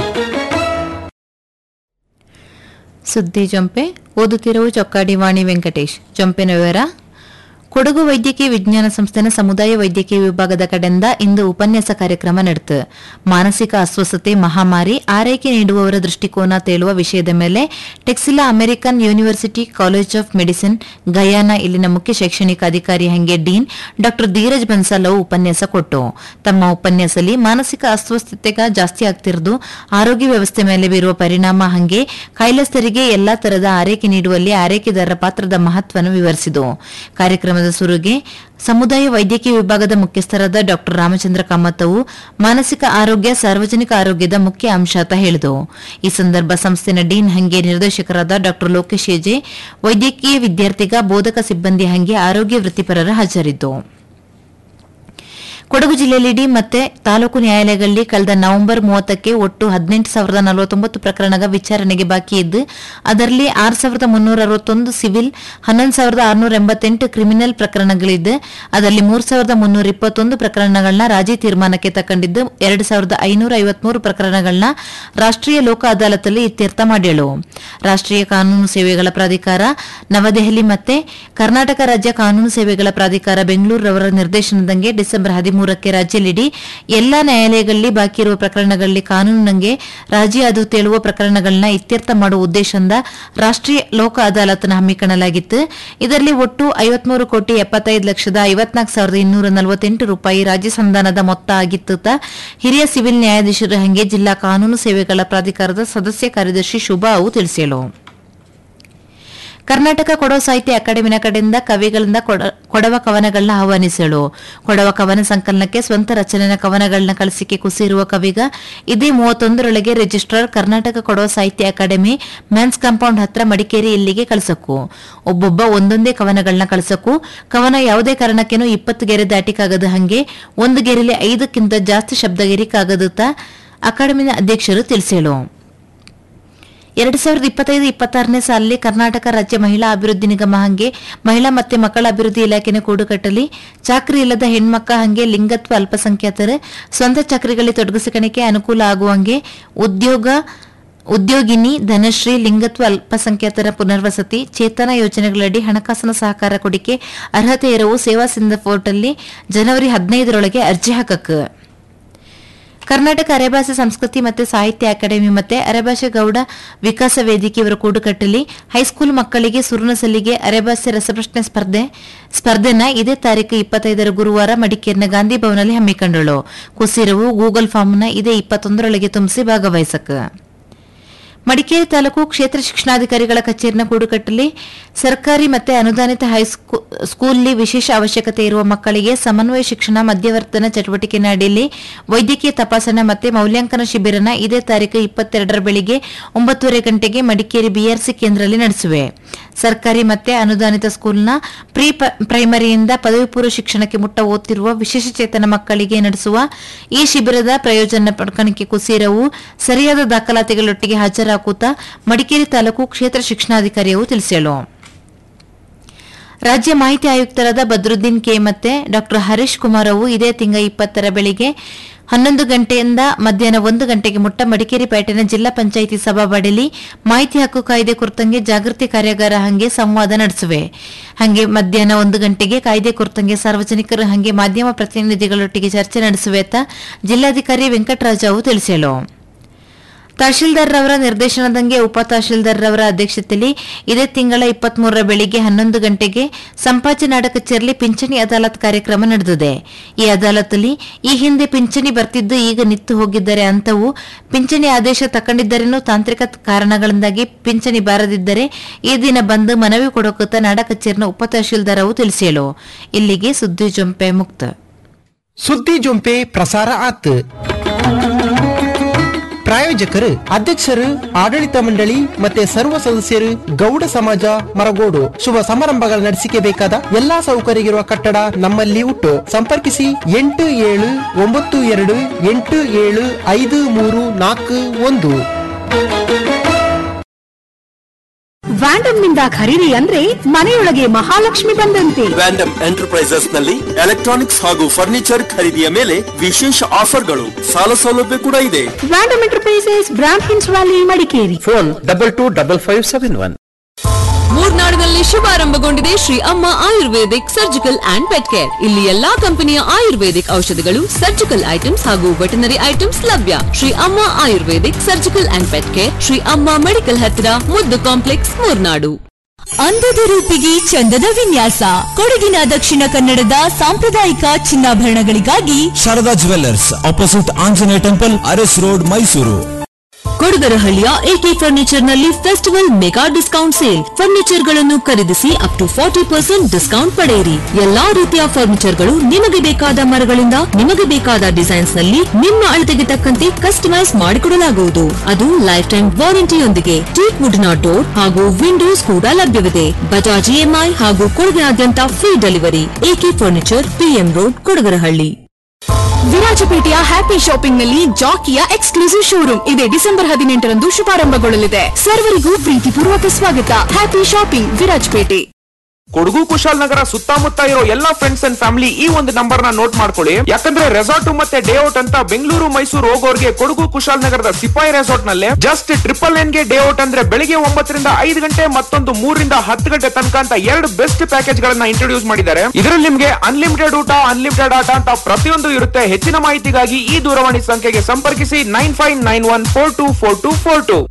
ಸುದ್ದಿ ಜೊಂಪೆ ಓದುತ್ತಿರುವ ಚೊಕ್ಕಾಡಿ ವಾಣಿ ವೆಂಕಟೇಶ್ ಜೊಂಪಿನ ವಿವರ ಕೊಡಗು ವೈದ್ಯಕೀಯ ವಿಜ್ಞಾನ ಸಂಸ್ಥೆನ ಸಮುದಾಯ ವೈದ್ಯಕೀಯ ವಿಭಾಗದ ಕಡೆಯಿಂದ ಇಂದು ಉಪನ್ಯಾಸ ಕಾರ್ಯಕ್ರಮ ನಡೆತು ಮಾನಸಿಕ ಅಸ್ವಸ್ಥತೆ ಮಹಾಮಾರಿ ಆರೈಕೆ ನೀಡುವವರ ದೃಷ್ಟಿಕೋನ ತೇಳುವ ವಿಷಯದ ಮೇಲೆ Texila American University College of Medicine Guyana ಇಲ್ಲಿನ ಮುಖ್ಯ ಶೈಕ್ಷಣಿಕ ಅಧಿಕಾರಿ ಹಂಗೆ ಡೀನ್ ಡಾ ಧೀರಜ್ ಬನ್ಸಾಲ್ ಅವು ಉಪನ್ಯಾಸ ಕೊಟ್ಟು ತಮ್ಮ ಉಪನ್ಯಾಸದಲ್ಲಿ ಮಾನಸಿಕ ಅಸ್ವಸ್ಥತೆಗ ಜಾಸ್ತಿ ಆಗ್ತಿರೋದು ಆರೋಗ್ಯ ವ್ಯವಸ್ಥೆ ಮೇಲೆ ಬೀರುವ ಪರಿಣಾಮ ಹಂಗೆ ಕಾಯಿಲೆಸ್ಥರಿಗೆ ಎಲ್ಲಾ ತರದ ಆರೈಕೆ ನೀಡುವಲ್ಲಿ ಆರೈಕೆದಾರರ ಪಾತ್ರದ ಮಹತ್ವವನ್ನು ವಿವರಿಸಿತು ಕಾರ್ಯಕ್ರಮದ ಸುರುಗೆ ಸಮುದಾಯ ವೈದ್ಯಕೀಯ ವಿಭಾಗದ ಮುಖ್ಯಸ್ಥರಾದ ಡಾ ರಾಮಚಂದ್ರ ಕಾಮತ್ ಅವು ಮಾನಸಿಕ ಆರೋಗ್ಯ ಸಾರ್ವಜನಿಕ ಆರೋಗ್ಯದ ಮುಖ್ಯ ಅಂಶ ಅಂತ ಹೇಳಿದರು ಈ ಸಂದರ್ಭ ಸಂಸ್ಥೆನ ಡೀನ್ ಹಂಗೆ ನಿರ್ದೇಶಕರಾದ ಡಾ ಲೋಕೇಶ್ ಎಜೆ ವೈದ್ಯಕೀಯ ವಿದ್ಯಾರ್ಥಿಗ ಬೋಧಕ ಸಿಬ್ಬಂದಿ ಹಂಗೆ ಆರೋಗ್ಯ ವೃತ್ತಿಪರರ ಹಾಜರಿದ್ದು ಕೊಡಗು ಜಿಲ್ಲೆಯಲ್ಲಿ ಮತ್ತೆ ತಾಲೂಕು ನ್ಯಾಯಾಲಯಗಳಲ್ಲಿ ಕಳೆದ ನವೆಂಬರ್ ಮೂವತ್ತಕ್ಕೆ ಒಟ್ಟು ಹದಿನೆಂಟು ಸಾವಿರದ ನಲವತ್ತೊಂಬತ್ತು ಪ್ರಕರಣಗಳ ವಿಚಾರಣೆಗೆ ಬಾಕಿ ಇದ್ದು ಅದರಲ್ಲಿ ಆರು ಸಾವಿರದ ಮುನ್ನೂರ ಅರವತ್ತೊಂದು ಸಿವಿಲ್ ಹನ್ನೊಂದು ಸಾವಿರದ ಆರುನೂರ ಎಂಬತ್ತೆಂಟು ಕ್ರಿಮಿನಲ್ ಪ್ರಕರಣಗಳಿದ್ದು ಅದರಲ್ಲಿ ಮೂರು ಸಾವಿರದ ಮುನ್ನೂರ ಇಪ್ಪತ್ತೊಂದು ಪ್ರಕರಣಗಳನ್ನ ರಾಜಿ ತೀರ್ಮಾನಕ್ಕೆ ತಕೊಂಡಿದ್ದು ಎರಡು ಸಾವಿರದ ಐನೂರ ಐವತ್ಮೂರು ಪ್ರಕರಣಗಳನ್ನ ರಾಷ್ಟ್ರೀಯ ಲೋಕ ಅದಾಲತ್ನಲ್ಲಿ ಇತ್ಯರ್ಥ ಮಾಡ್ಯಳು ರಾಷ್ಟ್ರೀಯ ಕಾನೂನು ಸೇವೆಗಳ ಪ್ರಾಧಿಕಾರ ನವದೆಹಲಿ ಮತ್ತೆ ಕರ್ನಾಟಕ ರಾಜ್ಯ ಕಾನೂನು ಸೇವೆಗಳ ಪ್ರಾಧಿಕಾರ ಬೆಂಗಳೂರವರ ನಿರ್ದೇಶನದಂಗೆ ಡಿಸೆಂಬರ್ ಹದಿಮೂರಕ್ಕೆ ರಾಜ್ಯದಲ್ಲಿಡಿ ಎಲ್ಲಾ ನ್ಯಾಯಾಲಯಗಳಲ್ಲಿ ಬಾಕಿ ಇರುವ ಪ್ರಕರಣಗಳಲ್ಲಿ ಕಾನೂನಿನಂಗೆ ರಾಜಿ ಅದು ತೇಳುವ ಪ್ರಕರಣಗಳನ್ನ ಇತ್ಯರ್ಥ ಮಾಡುವ ಉದ್ದೇಶದಿಂದ ರಾಷ್ಟ್ರೀಯ ಲೋಕ ಅದಾಲತ್ನ ಹಮ್ಮಿಕೊಳ್ಳಲಾಗಿತ್ತು ಇದರಲ್ಲಿ ಒಟ್ಟು ಐವತ್ಮೂರು ಕೋಟಿ ಎಪ್ಪತ್ತೈದು ಲಕ್ಷದ ಐವತ್ನಾಲ್ಕು ಸಾವಿರದ ಇನ್ನೂರ ನಲವತ್ತೆಂಟು ರೂಪಾಯಿ ರಾಜ್ಯ ಸಂಧಾನದ ಮೊತ್ತ ಆಗಿತ್ತು ತ ಹಿರಿಯ ಸಿವಿಲ್ ನ್ಯಾಯಾಧೀಶರು ಹಂಗೆ ಜಿಲ್ಲಾ ಕಾನೂನು ಸೇವೆಗಳ ಪ್ರಾಧಿಕಾರದ ಸದಸ್ಯ ಕಾರ್ಯದರ್ಶಿ ಶುಭಾ ಅವು ತಿಳಿಸಿದರು ಕರ್ನಾಟಕ ಕೊಡವ ಸಾಹಿತ್ಯ ಅಕಾಡೆಮಿನ ಕಡೆಯಿಂದ ಕವಿಗಳಿಂದ ಕೊಡ- ಕೊಡವ ಕವನಗಳನ್ನ ಆಹ್ವಾನಿಸಲು ಕೊಡವ ಕವನ ಸಂಕಲನಕ್ಕೆ ಸ್ವಂತ ರಚನೆಯ ಕವನಗಳನ್ನ ಕಳಿಸಿಕೆ ಕುಸಿರುವ ಕವಿಗ ಇದೇ ಮೂವತ್ತೊಂದರೊಳಗೆ ರಿಜಿಸ್ಟ್ರಾರ್ ಕರ್ನಾಟಕ ಕೊಡವ ಸಾಹಿತ್ಯ ಅಕಾಡೆಮಿ ಮ್ಯಾನ್ಸ್ ಕಾಂಪೌಂಡ್ ಹತ್ರ ಮಡಿಕೇರಿ ಇಲ್ಲಿಗೆ ಕಳಿಸಕು ಒಬ್ಬೊಬ್ಬ ಒಂದೊಂದೇ ಕವನಗಳನ್ನ ಕಳಿಸಕು ಕವನ ಯಾವುದೇ ಕಾರಣಕ್ಕೇನು ಇಪ್ಪತ್ತು ಗೆರೆ ದಾಟಿಕಾಗದ ಹಂಗೆ ಒಂದು ಗೆರೆಲಿ ಐದಕ್ಕಿಂತ ಜಾಸ್ತಿ ಶಬ್ದಗೆರಿಕಾಗದುತ್ತ ಅಕಾಡೆಮಿನ ಅಧ್ಯಕ್ಷರು ತಿಳಿಸೇಳು ಎರಡು ಸಾವಿರದ ಇಪ್ಪತ್ತೈದು ಇಪ್ಪತ್ತಾರನೇ ಸಾಲಿನಲ್ಲಿ ಕರ್ನಾಟಕ ರಾಜ್ಯ ಮಹಿಳಾ ಅಭಿವೃದ್ಧಿ ನಿಗಮ ಹಂಗೆ ಮಹಿಳಾ ಮತ್ತೆ ಮಕ್ಕಳ ಅಭಿವೃದ್ಧಿ ಇಲಾಖೆನ ಕೂಡುಕಟ್ಟಲಿ ಚಾಕರಿ ಇಲ್ಲದ ಹೆಣ್ಮಕ್ಕ ಹಂಗೆ ಲಿಂಗತ್ವ ಅಲ್ಪಸಂಖ್ಯಾತರ ಸ್ವಂತ ಚಾಕರಿಗಳಲ್ಲಿ ತೊಡಗಿಸಿಕಣಿಕೆ ಅನುಕೂಲ ಆಗುವಂಗೆ ಉದ್ಯೋಗ ಉದ್ಯೋಗಿನಿ ಧನಶ್ರೀ ಲಿಂಗತ್ವ ಅಲ್ಪಸಂಖ್ಯಾತರ ಪುನರ್ವಸತಿ ಚೇತನ ಯೋಜನೆಗಳಡಿ ಹಣಕಾಸಿನ ಸಹಕಾರ ಕೊಡಿಕೆ ಅರ್ಹತೆ ಇರವು ಸೇವಾ ಸಿಂಧ ಪೋರ್ಟಲ್ಲಿ ಜನವರಿ ಹದಿನೈದರೊಳಗೆ ಅರ್ಜಿ ಹಾಕಕ್ಕೆ ಕರ್ನಾಟಕ ಅರೆಭಾಷೆ ಸಂಸ್ಕೃತಿ ಮತ್ತು ಸಾಹಿತ್ಯ ಅಕಾಡೆಮಿ ಮತ್ತು ಅರೆಭಾಷೆ ಗೌಡ ವಿಕಾಸ ವೇದಿಕೆ ಇವರ ಕೂಡುಕಟ್ಟಲ್ಲಿ ಹೈಸ್ಕೂಲ್ ಮಕ್ಕಳಿಗೆ ಸುರುನಸಲಿಗೆ ಅರೆಭಾಷೆ ರಸಪ್ರಶ್ನೆ ಸ್ಪರ್ಧೆ ಸ್ಪರ್ಧೆನ ಇದೇ ತಾರೀಕು ಇಪ್ಪತ್ತೈದರ ಗುರುವಾರ ಮಡಿಕೇರಿನ ಗಾಂಧಿ ಭವನಲ್ಲಿ ಹಮ್ಮಿಕೊಂಡಳು ಕುಸಿರವು ಗೂಗಲ್ ಫಾರ್ಮ್ನ ಇದೇ ಇಪ್ಪತ್ತೊಂದರೊಳಗೆ ತುಂಬಿಸಿ ಭಾಗವಹಿಸಕ್ಕೆ ಮಡಿಕೇರಿ ತಾಲೂಕು ಕ್ಷೇತ್ರ ಶಿಕ್ಷಣಾಧಿಕಾರಿಗಳ ಕಚೇರಿನ ಕೂಡುಕಟ್ಟಲ್ಲಿ ಸರ್ಕಾರಿ ಮತ್ತು ಅನುದಾನಿತ ಹೈಸ್ಕೂ ಸ್ಕೂಲ್ನಲ್ಲಿ ವಿಶೇಷ ಅವಶ್ಯಕತೆ ಇರುವ ಮಕ್ಕಳಿಗೆ ಸಮನ್ವಯ ಶಿಕ್ಷಣ ಮಧ್ಯವರ್ತನ ಚಟುವಟಿಕೆ ಅಡಿಯಲ್ಲಿ ವೈದ್ಯಕೀಯ ತಪಾಸಣೆ ಮತ್ತು ಮೌಲ್ಯಾಂಕನ ಶಿಬಿರನ ಇದೇ ತಾರೀಕು ಇಪ್ಪತ್ತೆರಡರ ಬೆಳಿಗ್ಗೆ ಒಂಬತ್ತುವರೆ ಗಂಟೆಗೆ ಮಡಿಕೇರಿ ಬಿಆರ್ಸಿ ಕೇಂದ್ರದಲ್ಲಿ ನಡೆಸುವೆ ಸರ್ಕಾರಿ ಮತ್ತು ಅನುದಾನಿತ ಸ್ಕೂಲ್ನ ಪ್ರೀ ಪ- ಪ್ರೈಮರಿಯಿಂದ ಪದವಿ ಪೂರ್ವ ಶಿಕ್ಷಣಕ್ಕೆ ಮುಟ್ಟ ಓದ್ತಿರುವ ವಿಶೇಷ ಚೇತನ ಮಕ್ಕಳಿಗೆ ನಡೆಸುವ ಈ ಶಿಬಿರದ ಪ್ರಯೋಜನ ಪಡ್ಕಣಿಕೆ ಕುಸೀರವು ಸರಿಯಾದ ದಾಖಲಾತಿಗಳೊಟ್ಟಿಗೆ ಹಾಜರಾಕುತ್ತಾ ಮಡಿಕೇರಿ ತಾಲೂಕು ಕ್ಷೇತ್ರ ಶಿಕ್ಷಣಾಧಿಕಾರಿಯು ತಿಳಿಸಲು ರಾಜ್ಯ ಮಾಹಿತಿ ಆಯುಕ್ತರಾದ ಬದ್ರುದ್ದೀನ್ ಕೆ ಮತ್ತೆ ಡಾ ಹರೀಶ್ ಕುಮಾರ್ ಅವು ಇದೇ ತಿಂಗ ಇಪ್ಪತ್ತರ ಬೆಳಿಗ್ಗೆ ಹನ್ನೊಂದು ಗಂಟೆಯಿಂದ ಮಧ್ಯಾಹ್ನ ಒಂದು ಗಂಟೆಗೆ ಮುಟ್ಟ ಮಡಿಕೇರಿ ಪೇಟೆನ ಜಿಲ್ಲಾ ಪಂಚಾಯಿತಿ ಸಭಾಬಾಡಿಲಿ ಮಾಹಿತಿ ಹಕ್ಕು ಕಾಯ್ದೆ ಕುರಿತಂಗೆ ಜಾಗೃತಿ ಕಾರ್ಯಾಗಾರ ಹಂಗೆ ಸಂವಾದ ನಡೆಸುವೆ ಹಂಗೆ ಮಧ್ಯಾಹ್ನ ಒಂದು ಗಂಟೆಗೆ ಕಾಯ್ದೆ ಕುರಿತಂಗೆ ಸಾರ್ವಜನಿಕರು ಹಂಗೆ ಮಾಧ್ಯಮ ಪ್ರತಿನಿಧಿಗಳೊಟ್ಟಿಗೆ ಚರ್ಚೆ ನಡೆಸುವೆ ಅಂತ ಜಿಲ್ಲಾಧಿಕಾರಿ ವೆಂಕಟರಾಜ ಅವು ತಿಳಿಸಲು ತಹಶೀಲ್ದಾರ್ ರವರ ನಿರ್ದೇಶನದಂಗೆ ಉಪ ತಹಶೀಲ್ದಾರ್ ರವರ ಅಧ್ಯಕ್ಷತೆಯಲ್ಲಿ ಇದೇ ತಿಂಗಳ ಇಪ್ಪತ್ಮೂರರ ಬೆಳಿಗ್ಗೆ ಹನ್ನೊಂದು ಗಂಟೆಗೆ ಸಂಪಾಜೆ ನಾಡ ಕಚೇರಿಯಲ್ಲಿ ಪಿಂಚಣಿ ಅದಾಲತ್ ಕಾರ್ಯಕ್ರಮ ನಡೆದಿದೆ ಈ ಅದಾಲತ್ನಲ್ಲಿ ಈ ಹಿಂದೆ ಪಿಂಚಣಿ ಬರ್ತಿದ್ದು ಈಗ ನಿತ್ತು ಹೋಗಿದ್ದಾರೆ ಅಂತವು ಪಿಂಚಣಿ ಆದೇಶ ತಕೊಂಡಿದ್ದರೇನೂ ತಾಂತ್ರಿಕ ಕಾರಣಗಳಿಂದಾಗಿ ಪಿಂಚಣಿ ಬಾರದಿದ್ದರೆ ಈ ದಿನ ಬಂದು ಮನವಿ ಕೊಡೋಕುತ್ತ ನಾಡ ಕಚೇರಿನ ಉಪ ತಹಶೀಲ್ದಾರ್ ಅವು ತಿಳಿಸಲು ಇಲ್ಲಿಗೆ ಸುದ್ದಿ ಜೊಂಪೆ ಮುಕ್ತ ಸುದ್ದಿ ಜೊಂಪೆ ಪ್ರಸಾರ ಆತ್ ಪ್ರಾಯೋಜಕರು ಅಧ್ಯಕ್ಷರು ಆಡಳಿತ ಮಂಡಳಿ ಮತ್ತೆ ಸರ್ವ ಸದಸ್ಯರು ಗೌಡ ಸಮಾಜ ಮರಗೋಡು ಶುಭ ಸಮಾರಂಭಗಳ ನಡೆಸಿಕೆ ಬೇಕಾದ ಎಲ್ಲಾ ಸೌಕರ್ಯವಿರುವ ಕಟ್ಟಡ ನಮ್ಮಲ್ಲಿ ಉಂಟು ಸಂಪರ್ಕಿಸಿ ಎಂಟು ಏಳು ಒಂಬತ್ತು ಎರಡು ಎಂಟು ಏಳು ಐದು ಮೂರು ನಾಲ್ಕು ಒಂದು ವ್ಯಾಂಡಮ್ ನಿಂದ ಖರೀದಿ ಅಂದ್ರೆ ಮನೆಯೊಳಗೆ ಮಹಾಲಕ್ಷ್ಮಿ ಬಂದಂತೆ ವ್ಯಾಂಡಮ್ ಎಂಟರ್ಪ್ರೈಸಸ್ ನಲ್ಲಿ ಎಲೆಕ್ಟ್ರಾನಿಕ್ಸ್ ಹಾಗೂ ಫರ್ನಿಚರ್ ಖರೀದಿಯ ಮೇಲೆ ವಿಶೇಷ ಆಫರ್ಗಳು ಸಾಲ ಸೌಲಭ್ಯ ಕೂಡ ಇದೆ ವ್ಯಾಂಡಮ್ ಎಂಟರ್ಪ್ರೈಸಸ್ ಬ್ರಾಂಡ್ ಹಿನ್ಸ್ ವ್ಯಾಲಿ Madikeri phone double two double five seven one ಮೂರ್ನಾಡಿನಲ್ಲಿ ಶುಭಾರಂಭಗೊಂಡಿದೆ Shri Amma Ayurvedic surgical and pet care ಇಲ್ಲಿ ಎಲ್ಲಾ ಕಂಪನಿಯ ಆಯುರ್ವೇದಿಕ್ ಔಷಧಿಗಳು ಸರ್ಜಿಕಲ್ ಐಟಮ್ಸ್ ಹಾಗೂ ವೆಟನರಿ ಐಟಮ್ಸ್ ಲಭ್ಯ Shri Amma Ayurvedic surgical and pet care Shri Amma medical ಹತ್ತಿರ ಮುದ್ದು ಕಾಂಪ್ಲೆಕ್ಸ್ ಮೂರ್ನಾಡು ಅಂದದ ರೂಪಿಗೆ ಚಂದದ ವಿನ್ಯಾಸ ಕೊಡಗಿನ ದಕ್ಷಿಣ ಕನ್ನಡದ ಸಾಂಪ್ರದಾಯಿಕ ಚಿನ್ನಾಭರಣಗಳಿಗಾಗಿ Sharada Jewellers opposite Anjaneya temple Aras road Mysuru ಕೊಡಗರಹಳ್ಳಿಯ ಎಕೆ ಫರ್ನಿಚರ್ ನಲ್ಲಿ festival mega discount sale furniture ಗಳನ್ನು ಖರೀದಿಸಿ up to forty percent discount ಪಡೆಯಿರಿ ಎಲ್ಲಾ ರೀತಿಯ ಫರ್ನಿಚರ್ ಗಳು ನಿಮಗೆ ಬೇಕಾದ ಮರಗಳಿಂದ ನಿಮಗೆ ಬೇಕಾದ ಡಿಸೈನ್ಸ್ ನಲ್ಲಿ ನಿಮ್ಮ ಅಳತೆಗೆ ತಕ್ಕಂತೆ ಕಸ್ಟಮೈಸ್ ಮಾಡಿಕೊಡಲಾಗುವುದು ಅದು ಲೈಫ್ ಟೈಮ್ ವಾರಂಟಿಯೊಂದಿಗೆ ಟೀಕ್ ವುಡ್ ನ ಡೋರ್ ಹಾಗೂ ವಿಂಡೋಸ್ ಕೂಡ ಲಭ್ಯವಿದೆ ಬಜಾಜ್ ಇಎಂಐ ಹಾಗೂ ಕೊಡಗಿನಾದ್ಯಂತ free delivery AK furniture PM road Kodagarahalli ವಿರಾಜಪೇಟೆಯ ಹ್ಯಾಪಿ ಶಾಪಿಂಗ್ ನಲ್ಲಿ ಜಾಕಿಯ ಎಕ್ಸ್ಕ್ಲೂಸಿವ್ ಶೋರೂಮ್ ಇದೆ ಡಿಸೆಂಬರ್ ಹದಿನೆಂಟರಂದು ಶುಭಾರಂಭಗೊಳ್ಳಲಿದೆ ಸರ್ವರಿಗೂ ಪ್ರೀತಿಪೂರ್ವಕ ಸ್ವಾಗತ ಹ್ಯಾಪಿ ಶಾಪಿಂಗ್ ವಿರಾಜಪೇಟೆ ಕೊಡಗು ಕುಶಾಲನಗರ ಸುತ್ತಮುತ್ತ ಇರೋ ಎಲ್ಲಾ ಫ್ರೆಂಡ್ಸ್ ಅಂಡ್ ಫ್ಯಾಮಿಲಿ ಈ ಒಂದು ನಂಬರ್ ನ ನೋಟ್ ಮಾಡ್ಕೊಳ್ಳಿ ಯಾಕಂದ್ರೆ ರೆಸಾರ್ಟ್ ಮತ್ತೆ ಡೇ ಔಟ್ ಅಂತ ಬೆಂಗಳೂರು ಮೈಸೂರು ಹೋಗೋರ್ಗೆ ಕೊಡಗು ಕುಶಾಲನಗರದ ಸಿಪಾಯಿ ರೆಸಾರ್ಟ್ ನಲ್ಲಿ ಜಸ್ಟ್ ಟ್ರಿಪಲ್ ಎನ್ ಗೆ ಡೇ ಔಟ್ ಅಂದ್ರೆ ಬೆಳಿಗ್ಗೆ ಒಂಬತ್ತರಿಂದ ಐದು ಗಂಟೆ ಮತ್ತೊಂದು ಮೂರರಿಂದ ಹತ್ತು ಗಂಟೆ ತನಕ ಅಂತ ಎರಡು ಬೆಸ್ಟ್ ಪ್ಯಾಕೇಜ್ ಗಳನ್ನ ಇಂಟ್ರೊಡ್ಯೂಸ್ ಮಾಡಿದ್ದಾರೆ ಇದರಲ್ಲಿ ನಿಮ್ಗೆ ಅನ್ಲಿಮಿಟೆಡ್ ಊಟ ಅನ್ಲಿಮಿಟೆಡ್ ಆಟ ಅಂತ ಪ್ರತಿಯೊಂದು ಇರುತ್ತೆ ಹೆಚ್ಚಿನ ಮಾಹಿತಿಗಾಗಿ ಈ ದೂರವಾಣಿ ಸಂಖ್ಯೆಗೆ ಸಂಪರ್ಕಿಸಿ nine five nine one four two four two four two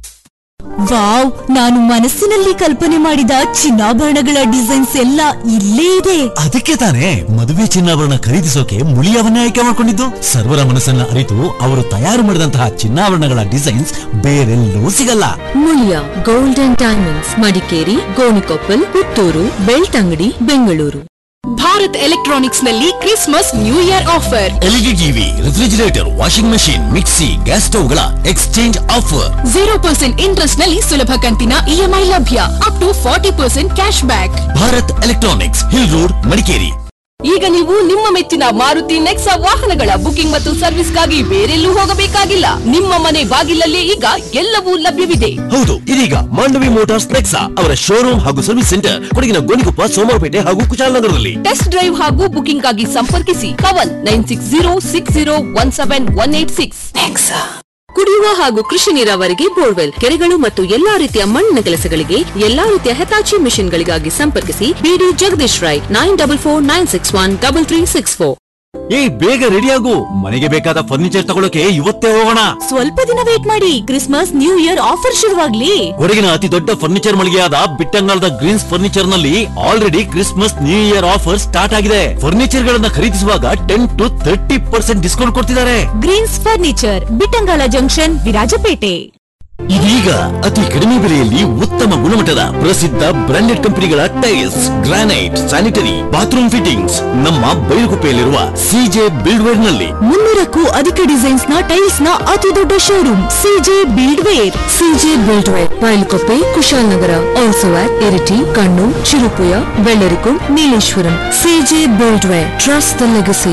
wow ನಾನು ಮನಸ್ಸಿನಲ್ಲಿ ಕಲ್ಪನೆ ಮಾಡಿದ ಚಿನ್ನಾಭರಣಗಳ ಡಿಸೈನ್ಸ್ ಎಲ್ಲ ಇಲ್ಲೇ ಇದೆ ಅದಕ್ಕೆ ತಾನೇ ಮದುವೆ ಚಿನ್ನಾಭರಣ ಖರೀದಿಸೋಕೆ ಮುಳಿಯವನ್ನೇ ಆಯ್ಕೆ ಮಾಡಿಕೊಂಡಿದ್ದು ಸರ್ವರ ಮನಸ್ಸನ್ನ ಅರಿತು ಅವರು ತಯಾರು ಮಾಡಿದಂತಹ ಚಿನ್ನಾಭರಣಗಳ ಡಿಸೈನ್ಸ್ ಬೇರೆಲ್ಲೂ ಸಿಗಲ್ಲ Muliya gold and diamonds Madikeri Gonikoppal Puttur Belthangady Bengaluru Bharat electronics ನಲ್ಲಿ Christmas new year offer LED TV refrigerator washing machine mixie gas ಸ್ಟವ್ಗಳ exchange offer zero percent interest ನಲ್ಲಿ ಸುಲಭ ಕಂತಿನ ಇಎಂಐ ಲಭ್ಯ up to forty percent cash back Bharat electronics hill road Madikeri ಈಗ ನೀವು ನಿಮ್ಮ ಮೆಚ್ಚಿನ ಮಾರುತಿ ನೆಕ್ಸಾ ವಾಹನಗಳ ಬುಕಿಂಗ್ ಮತ್ತು ಸರ್ವಿಸ್ಗಾಗಿ ಬೇರೆಲ್ಲೂ ಹೋಗಬೇಕಾಗಿಲ್ಲ ನಿಮ್ಮ ಮನೆ ಬಾಗಿಲಲ್ಲೇ ಈಗ ಎಲ್ಲವೂ ಲಭ್ಯವಿದೆ ಹೌದು ಇದೀಗ ಮಾಂಡವಿ ಮೋಟಾರ್ಸ್ ನೆಕ್ಸಾ ಅವರ ಶೋರೂಮ್ ಹಾಗೂ ಸರ್ವಿಸ್ ಸೆಂಟರ್ ಕೊಡಗಿನ ಗೋಣಿಕೊಪ್ಪ ಸೋಮವಾರಪೇಟೆ ಹಾಗೂ ಕುಶಾಲನಗರದಲ್ಲಿ ಟೆಸ್ಟ್ ಡ್ರೈವ್ ಹಾಗೂ ಬುಕಿಂಗ್ ಆಗಿ ಸಂಪರ್ಕಿಸಿ Kavan nine six zero six zero one seven one eight six ಕುಡಿಯುವ ಹಾಗೂ ಕೃಷಿ ನೀರಾವರಿಗೆ ಬೋರ್ವೆಲ್ ಕೆರೆಗಳು ಮತ್ತು ಎಲ್ಲಾ ರೀತಿಯ ಮಣ್ಣಿನ ಕೆಲಸಗಳಿಗೆ ಎಲ್ಲಾ ರೀತಿಯ ಹೆತಾಚಿ ಮಿಷನ್ಗಳಿಗಾಗಿ ಸಂಪರ್ಕಿಸಿ B D Jagadish Rai nine double four nine six one double three six four ಏ ಬೇಗ ರೆಡಿ ಆಗು ಮನೆಗೆ ಬೇಕಾದ ಫರ್ನಿಚರ್ ತಗೊಳಕ್ಕೆ ಇವತ್ತೇ ಹೋಗೋಣ ಸ್ವಲ್ಪ ದಿನ ವೇಟ್ ಮಾಡಿ ಕ್ರಿಸ್ಮಸ್ ನ್ಯೂ ಇಯರ್ ಆಫರ್ ಶುರುವಾಗ್ಲಿ ಕೊಡಗಿನ ಅತಿ ದೊಡ್ಡ ಫರ್ನಿಚರ್ ಮಳಿಗೆಯಾದ ಬಿಟ್ಟಂಗಾಲದ ಗ್ರೀನ್ಸ್ ಫರ್ನಿಚರ್ ನಲ್ಲಿ already Christmas new year offer start ಆಗಿದೆ ಫರ್ನಿಚರ್ ಗಳನ್ನ ಖರೀದಿಸುವಾಗ ten to thirty percent discount ಕೊಡ್ತಿದ್ದಾರೆ Greens furniture Bittangala junction Virajpet ಇದೀಗ ಅತಿ ಕಡಿಮೆ ಬೆಲೆಯಲ್ಲಿ ಉತ್ತಮ ಗುಣಮಟ್ಟದ ಪ್ರಸಿದ್ಧ ಬ್ರಾಂಡೆಡ್ ಕಂಪನಿಗಳ tiles granite sanitary bathroom fittings ನಮ್ಮ ಬೈಲುಗುಪ್ಪೆಯಲ್ಲಿರುವ ಸಿಜೆ ಬಿಲ್ಡ್ವೇರ್ ನಲ್ಲಿ ಮುನ್ನೂರಕ್ಕೂ ಅಧಿಕ ಡಿಸೈನ್ಸ್ ನ ಟೈಲ್ಸ್ ನ ಅತಿ ದೊಡ್ಡ showroom CJ build ware CJ build ware Bailkoppe Kushalnagar also at Iritty Kannur Cherupuzha ಬೆಳ್ಳರಿಕು Nileshwaram CJ build ware trust the legacy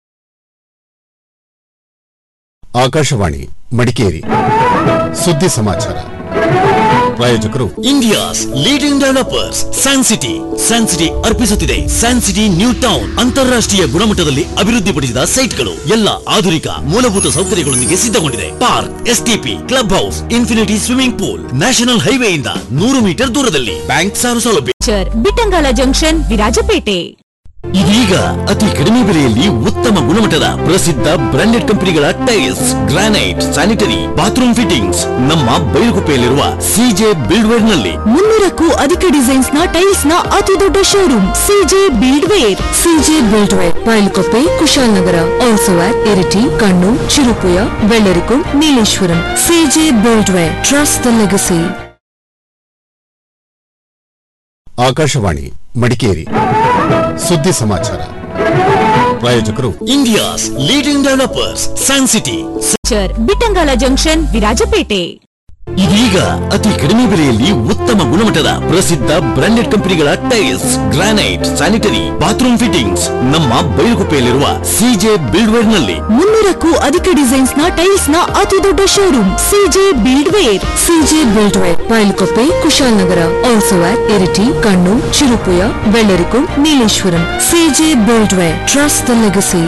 Akashvani Madikeri ಸುದ್ದಿ ಸಮಾಚಾರ ಪ್ರಾಯೋಜಕರು India's leading developers San City San City ಅರ್ಪಿಸುತ್ತಿದೆ ಸ್ಯಾನ್ ಸಿಟಿ ನ್ಯೂ ಟೌನ್ ಅಂತಾರಾಷ್ಟ್ರೀಯ ಗುಣಮಟ್ಟದಲ್ಲಿ ಅಭಿವೃದ್ಧಿಪಡಿಸಿದ ಸೈಟ್ಗಳು ಎಲ್ಲ ಆಧುನಿಕ ಮೂಲಭೂತ ಸೌಕರ್ಯಗಳೊಂದಿಗೆ ಸಿದ್ಧಗೊಂಡಿದೆ park STP club house infinity swimming pool national ಹೈವೇಯಿಂದ ನೂರು ಮೀಟರ್ ದೂರದಲ್ಲಿ ಬ್ಯಾಂಕ್ ಸಾಲ ಸೌಲಭ್ಯ ಬಿಟ್ಟಂಗಾಲ ಜಂಕ್ಷನ್ ವಿರಾಜಪೇಟೆ ಇದೀಗ ಅತಿ ಕಡಿಮೆ ಬೆಲೆಯಲ್ಲಿ ಉತ್ತಮ ಗುಣಮಟ್ಟದ ಪ್ರಸಿದ್ಧ ಬ್ರಾಂಡೆಡ್ ಕಂಪನಿಗಳ tiles granite sanitary bathroom fittings ನಮ್ಮ ಬೈಲುಗುಪ್ಪೆಯಲ್ಲಿರುವ ಸಿಜೆ ಬಿಲ್ಡ್ವೇರ್ ನಲ್ಲಿ ಮುನ್ನೂರಕ್ಕೂ ಅಧಿಕ ಡಿಸೈನ್ಸ್ ನ ಟೈಲ್ಸ್ ನ ಅತಿ ದೊಡ್ಡ showroom CJ build ware CJ build ware Bailkoppe Kushalnagar also at Iritty Kannur Cherupuzha ಬೆಳ್ಳರಿಕು Nileshwaram CJ build ware trust the legacy Akashvani Madikeri ಸುದ್ದಿ ಸಮಾಚಾರ ಪ್ರಾಯೋಜಕರು India's leading developers San City Bittangala junction Virajpet ಇದೀಗ ಅತಿ ಕಡಿಮೆ ಬೆಲೆಯಲ್ಲಿ ಉತ್ತಮ ಗುಣಮಟ್ಟದ ಪ್ರಸಿದ್ಧ ಬ್ರಾಂಡೆಡ್ ಕಂಪನಿಗಳ tiles granite sanitary bathroom fittings ನಮ್ಮ ಬೈಲುಗುಪ್ಪೆಯಲ್ಲಿರುವ ಸಿಜೆ ಬಿಲ್ಡ್ವೇರ್ ನಲ್ಲಿ ಮುನ್ನೂರಕ್ಕೂ ಅಧಿಕ ಡಿಸೈನ್ಸ್ ನ ಟೈಲ್ಸ್ ನ ಅತಿ ದೊಡ್ಡ showroom CJ build ware CJ build ware Bailkoppe Kushalnagar also at Iritty Kannur Cherupuzha ಬೆಳ್ಳರಿಕು Nileshwaram CJ build ware trust the legacy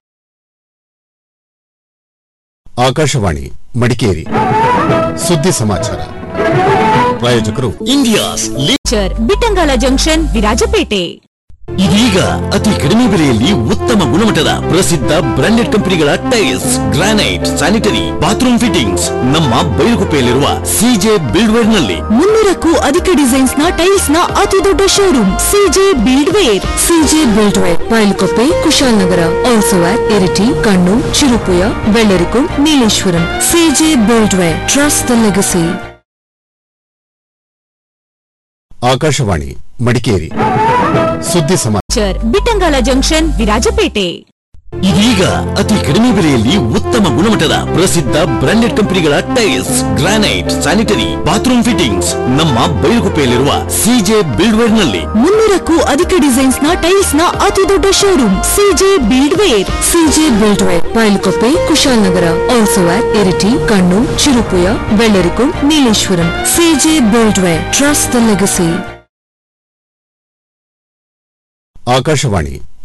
Akashvani Madikeri ಸುದ್ದಿ ಸಮಾಚಾರ ಪ್ರಾಯೋಜಕರು ಇಂಡಿಯಾಸ್ ಬಿಟ್ಟಂಗಾಲ ಜಂಕ್ಷನ್ ವಿರಾಜಪೇಟೆ ಇದೀಗ ಅತಿ ಕಡಿಮೆ ಬೆಲೆಯಲ್ಲಿ ಉತ್ತಮ ಗುಣಮಟ್ಟದ ಪ್ರಸಿದ್ಧ ಬ್ರಾಂಡೆಡ್ ಕಂಪನಿಗಳ tiles granite sanitary bathroom fittings ನಮ್ಮ ಬೈಲುಗುಪ್ಪೆಯಲ್ಲಿರುವ ಸಿಜೆ ಬಿಲ್ಡ್ವೇರ್ ನಲ್ಲಿ ಮುನ್ನೂರಕ್ಕೂ ಅಧಿಕ ಡಿಸೈನ್ಸ್ ನ ಟೈಲ್ಸ್ ನ ಅತಿ ದೊಡ್ಡ showroom CJ build ware CJ build ware Bailkoppe Kushalnagar also at Iritty Kannur Cherupuzha ಬೆಳ್ಳರಿಕು Nileshwaram CJ build ware trust the legacy Akashvani Madikeri ಸುದ್ದಿ ಸಮಾಚಾರ ಬಿಟ್ಟಂಗಾಲ ಜಂಕ್ಷನ್ ವಿರಾಜಪೇಟೆ ಇದೀಗ ಅತಿ ಕಡಿಮೆ ಬೆಲೆಯಲ್ಲಿ ಉತ್ತಮ ಗುಣಮಟ್ಟದ ಪ್ರಸಿದ್ಧ ಬ್ರಾಂಡೆಡ್ ಕಂಪನಿಗಳ tiles granite sanitary bathroom fittings ನಮ್ಮ ಬೈಲುಗುಪ್ಪೆಯಲ್ಲಿರುವ ಸಿಜೆ ಬಿಲ್ಡ್ವೇರ್ ನಲ್ಲಿ ಮುನ್ನೂರಕ್ಕೂ ಅಧಿಕ ಡಿಸೈನ್ಸ್ ನ ಟೈಲ್ಸ್ ನ ಅತಿ ದೊಡ್ಡ showroom CJ build ware CJ build ware Bailkoppe Kushalnagar also at Iritty Kannur Cherupuzha ಬೆಳ್ಳರಿಕು Nileshwaram CJ build ware trust the legacy Akashvani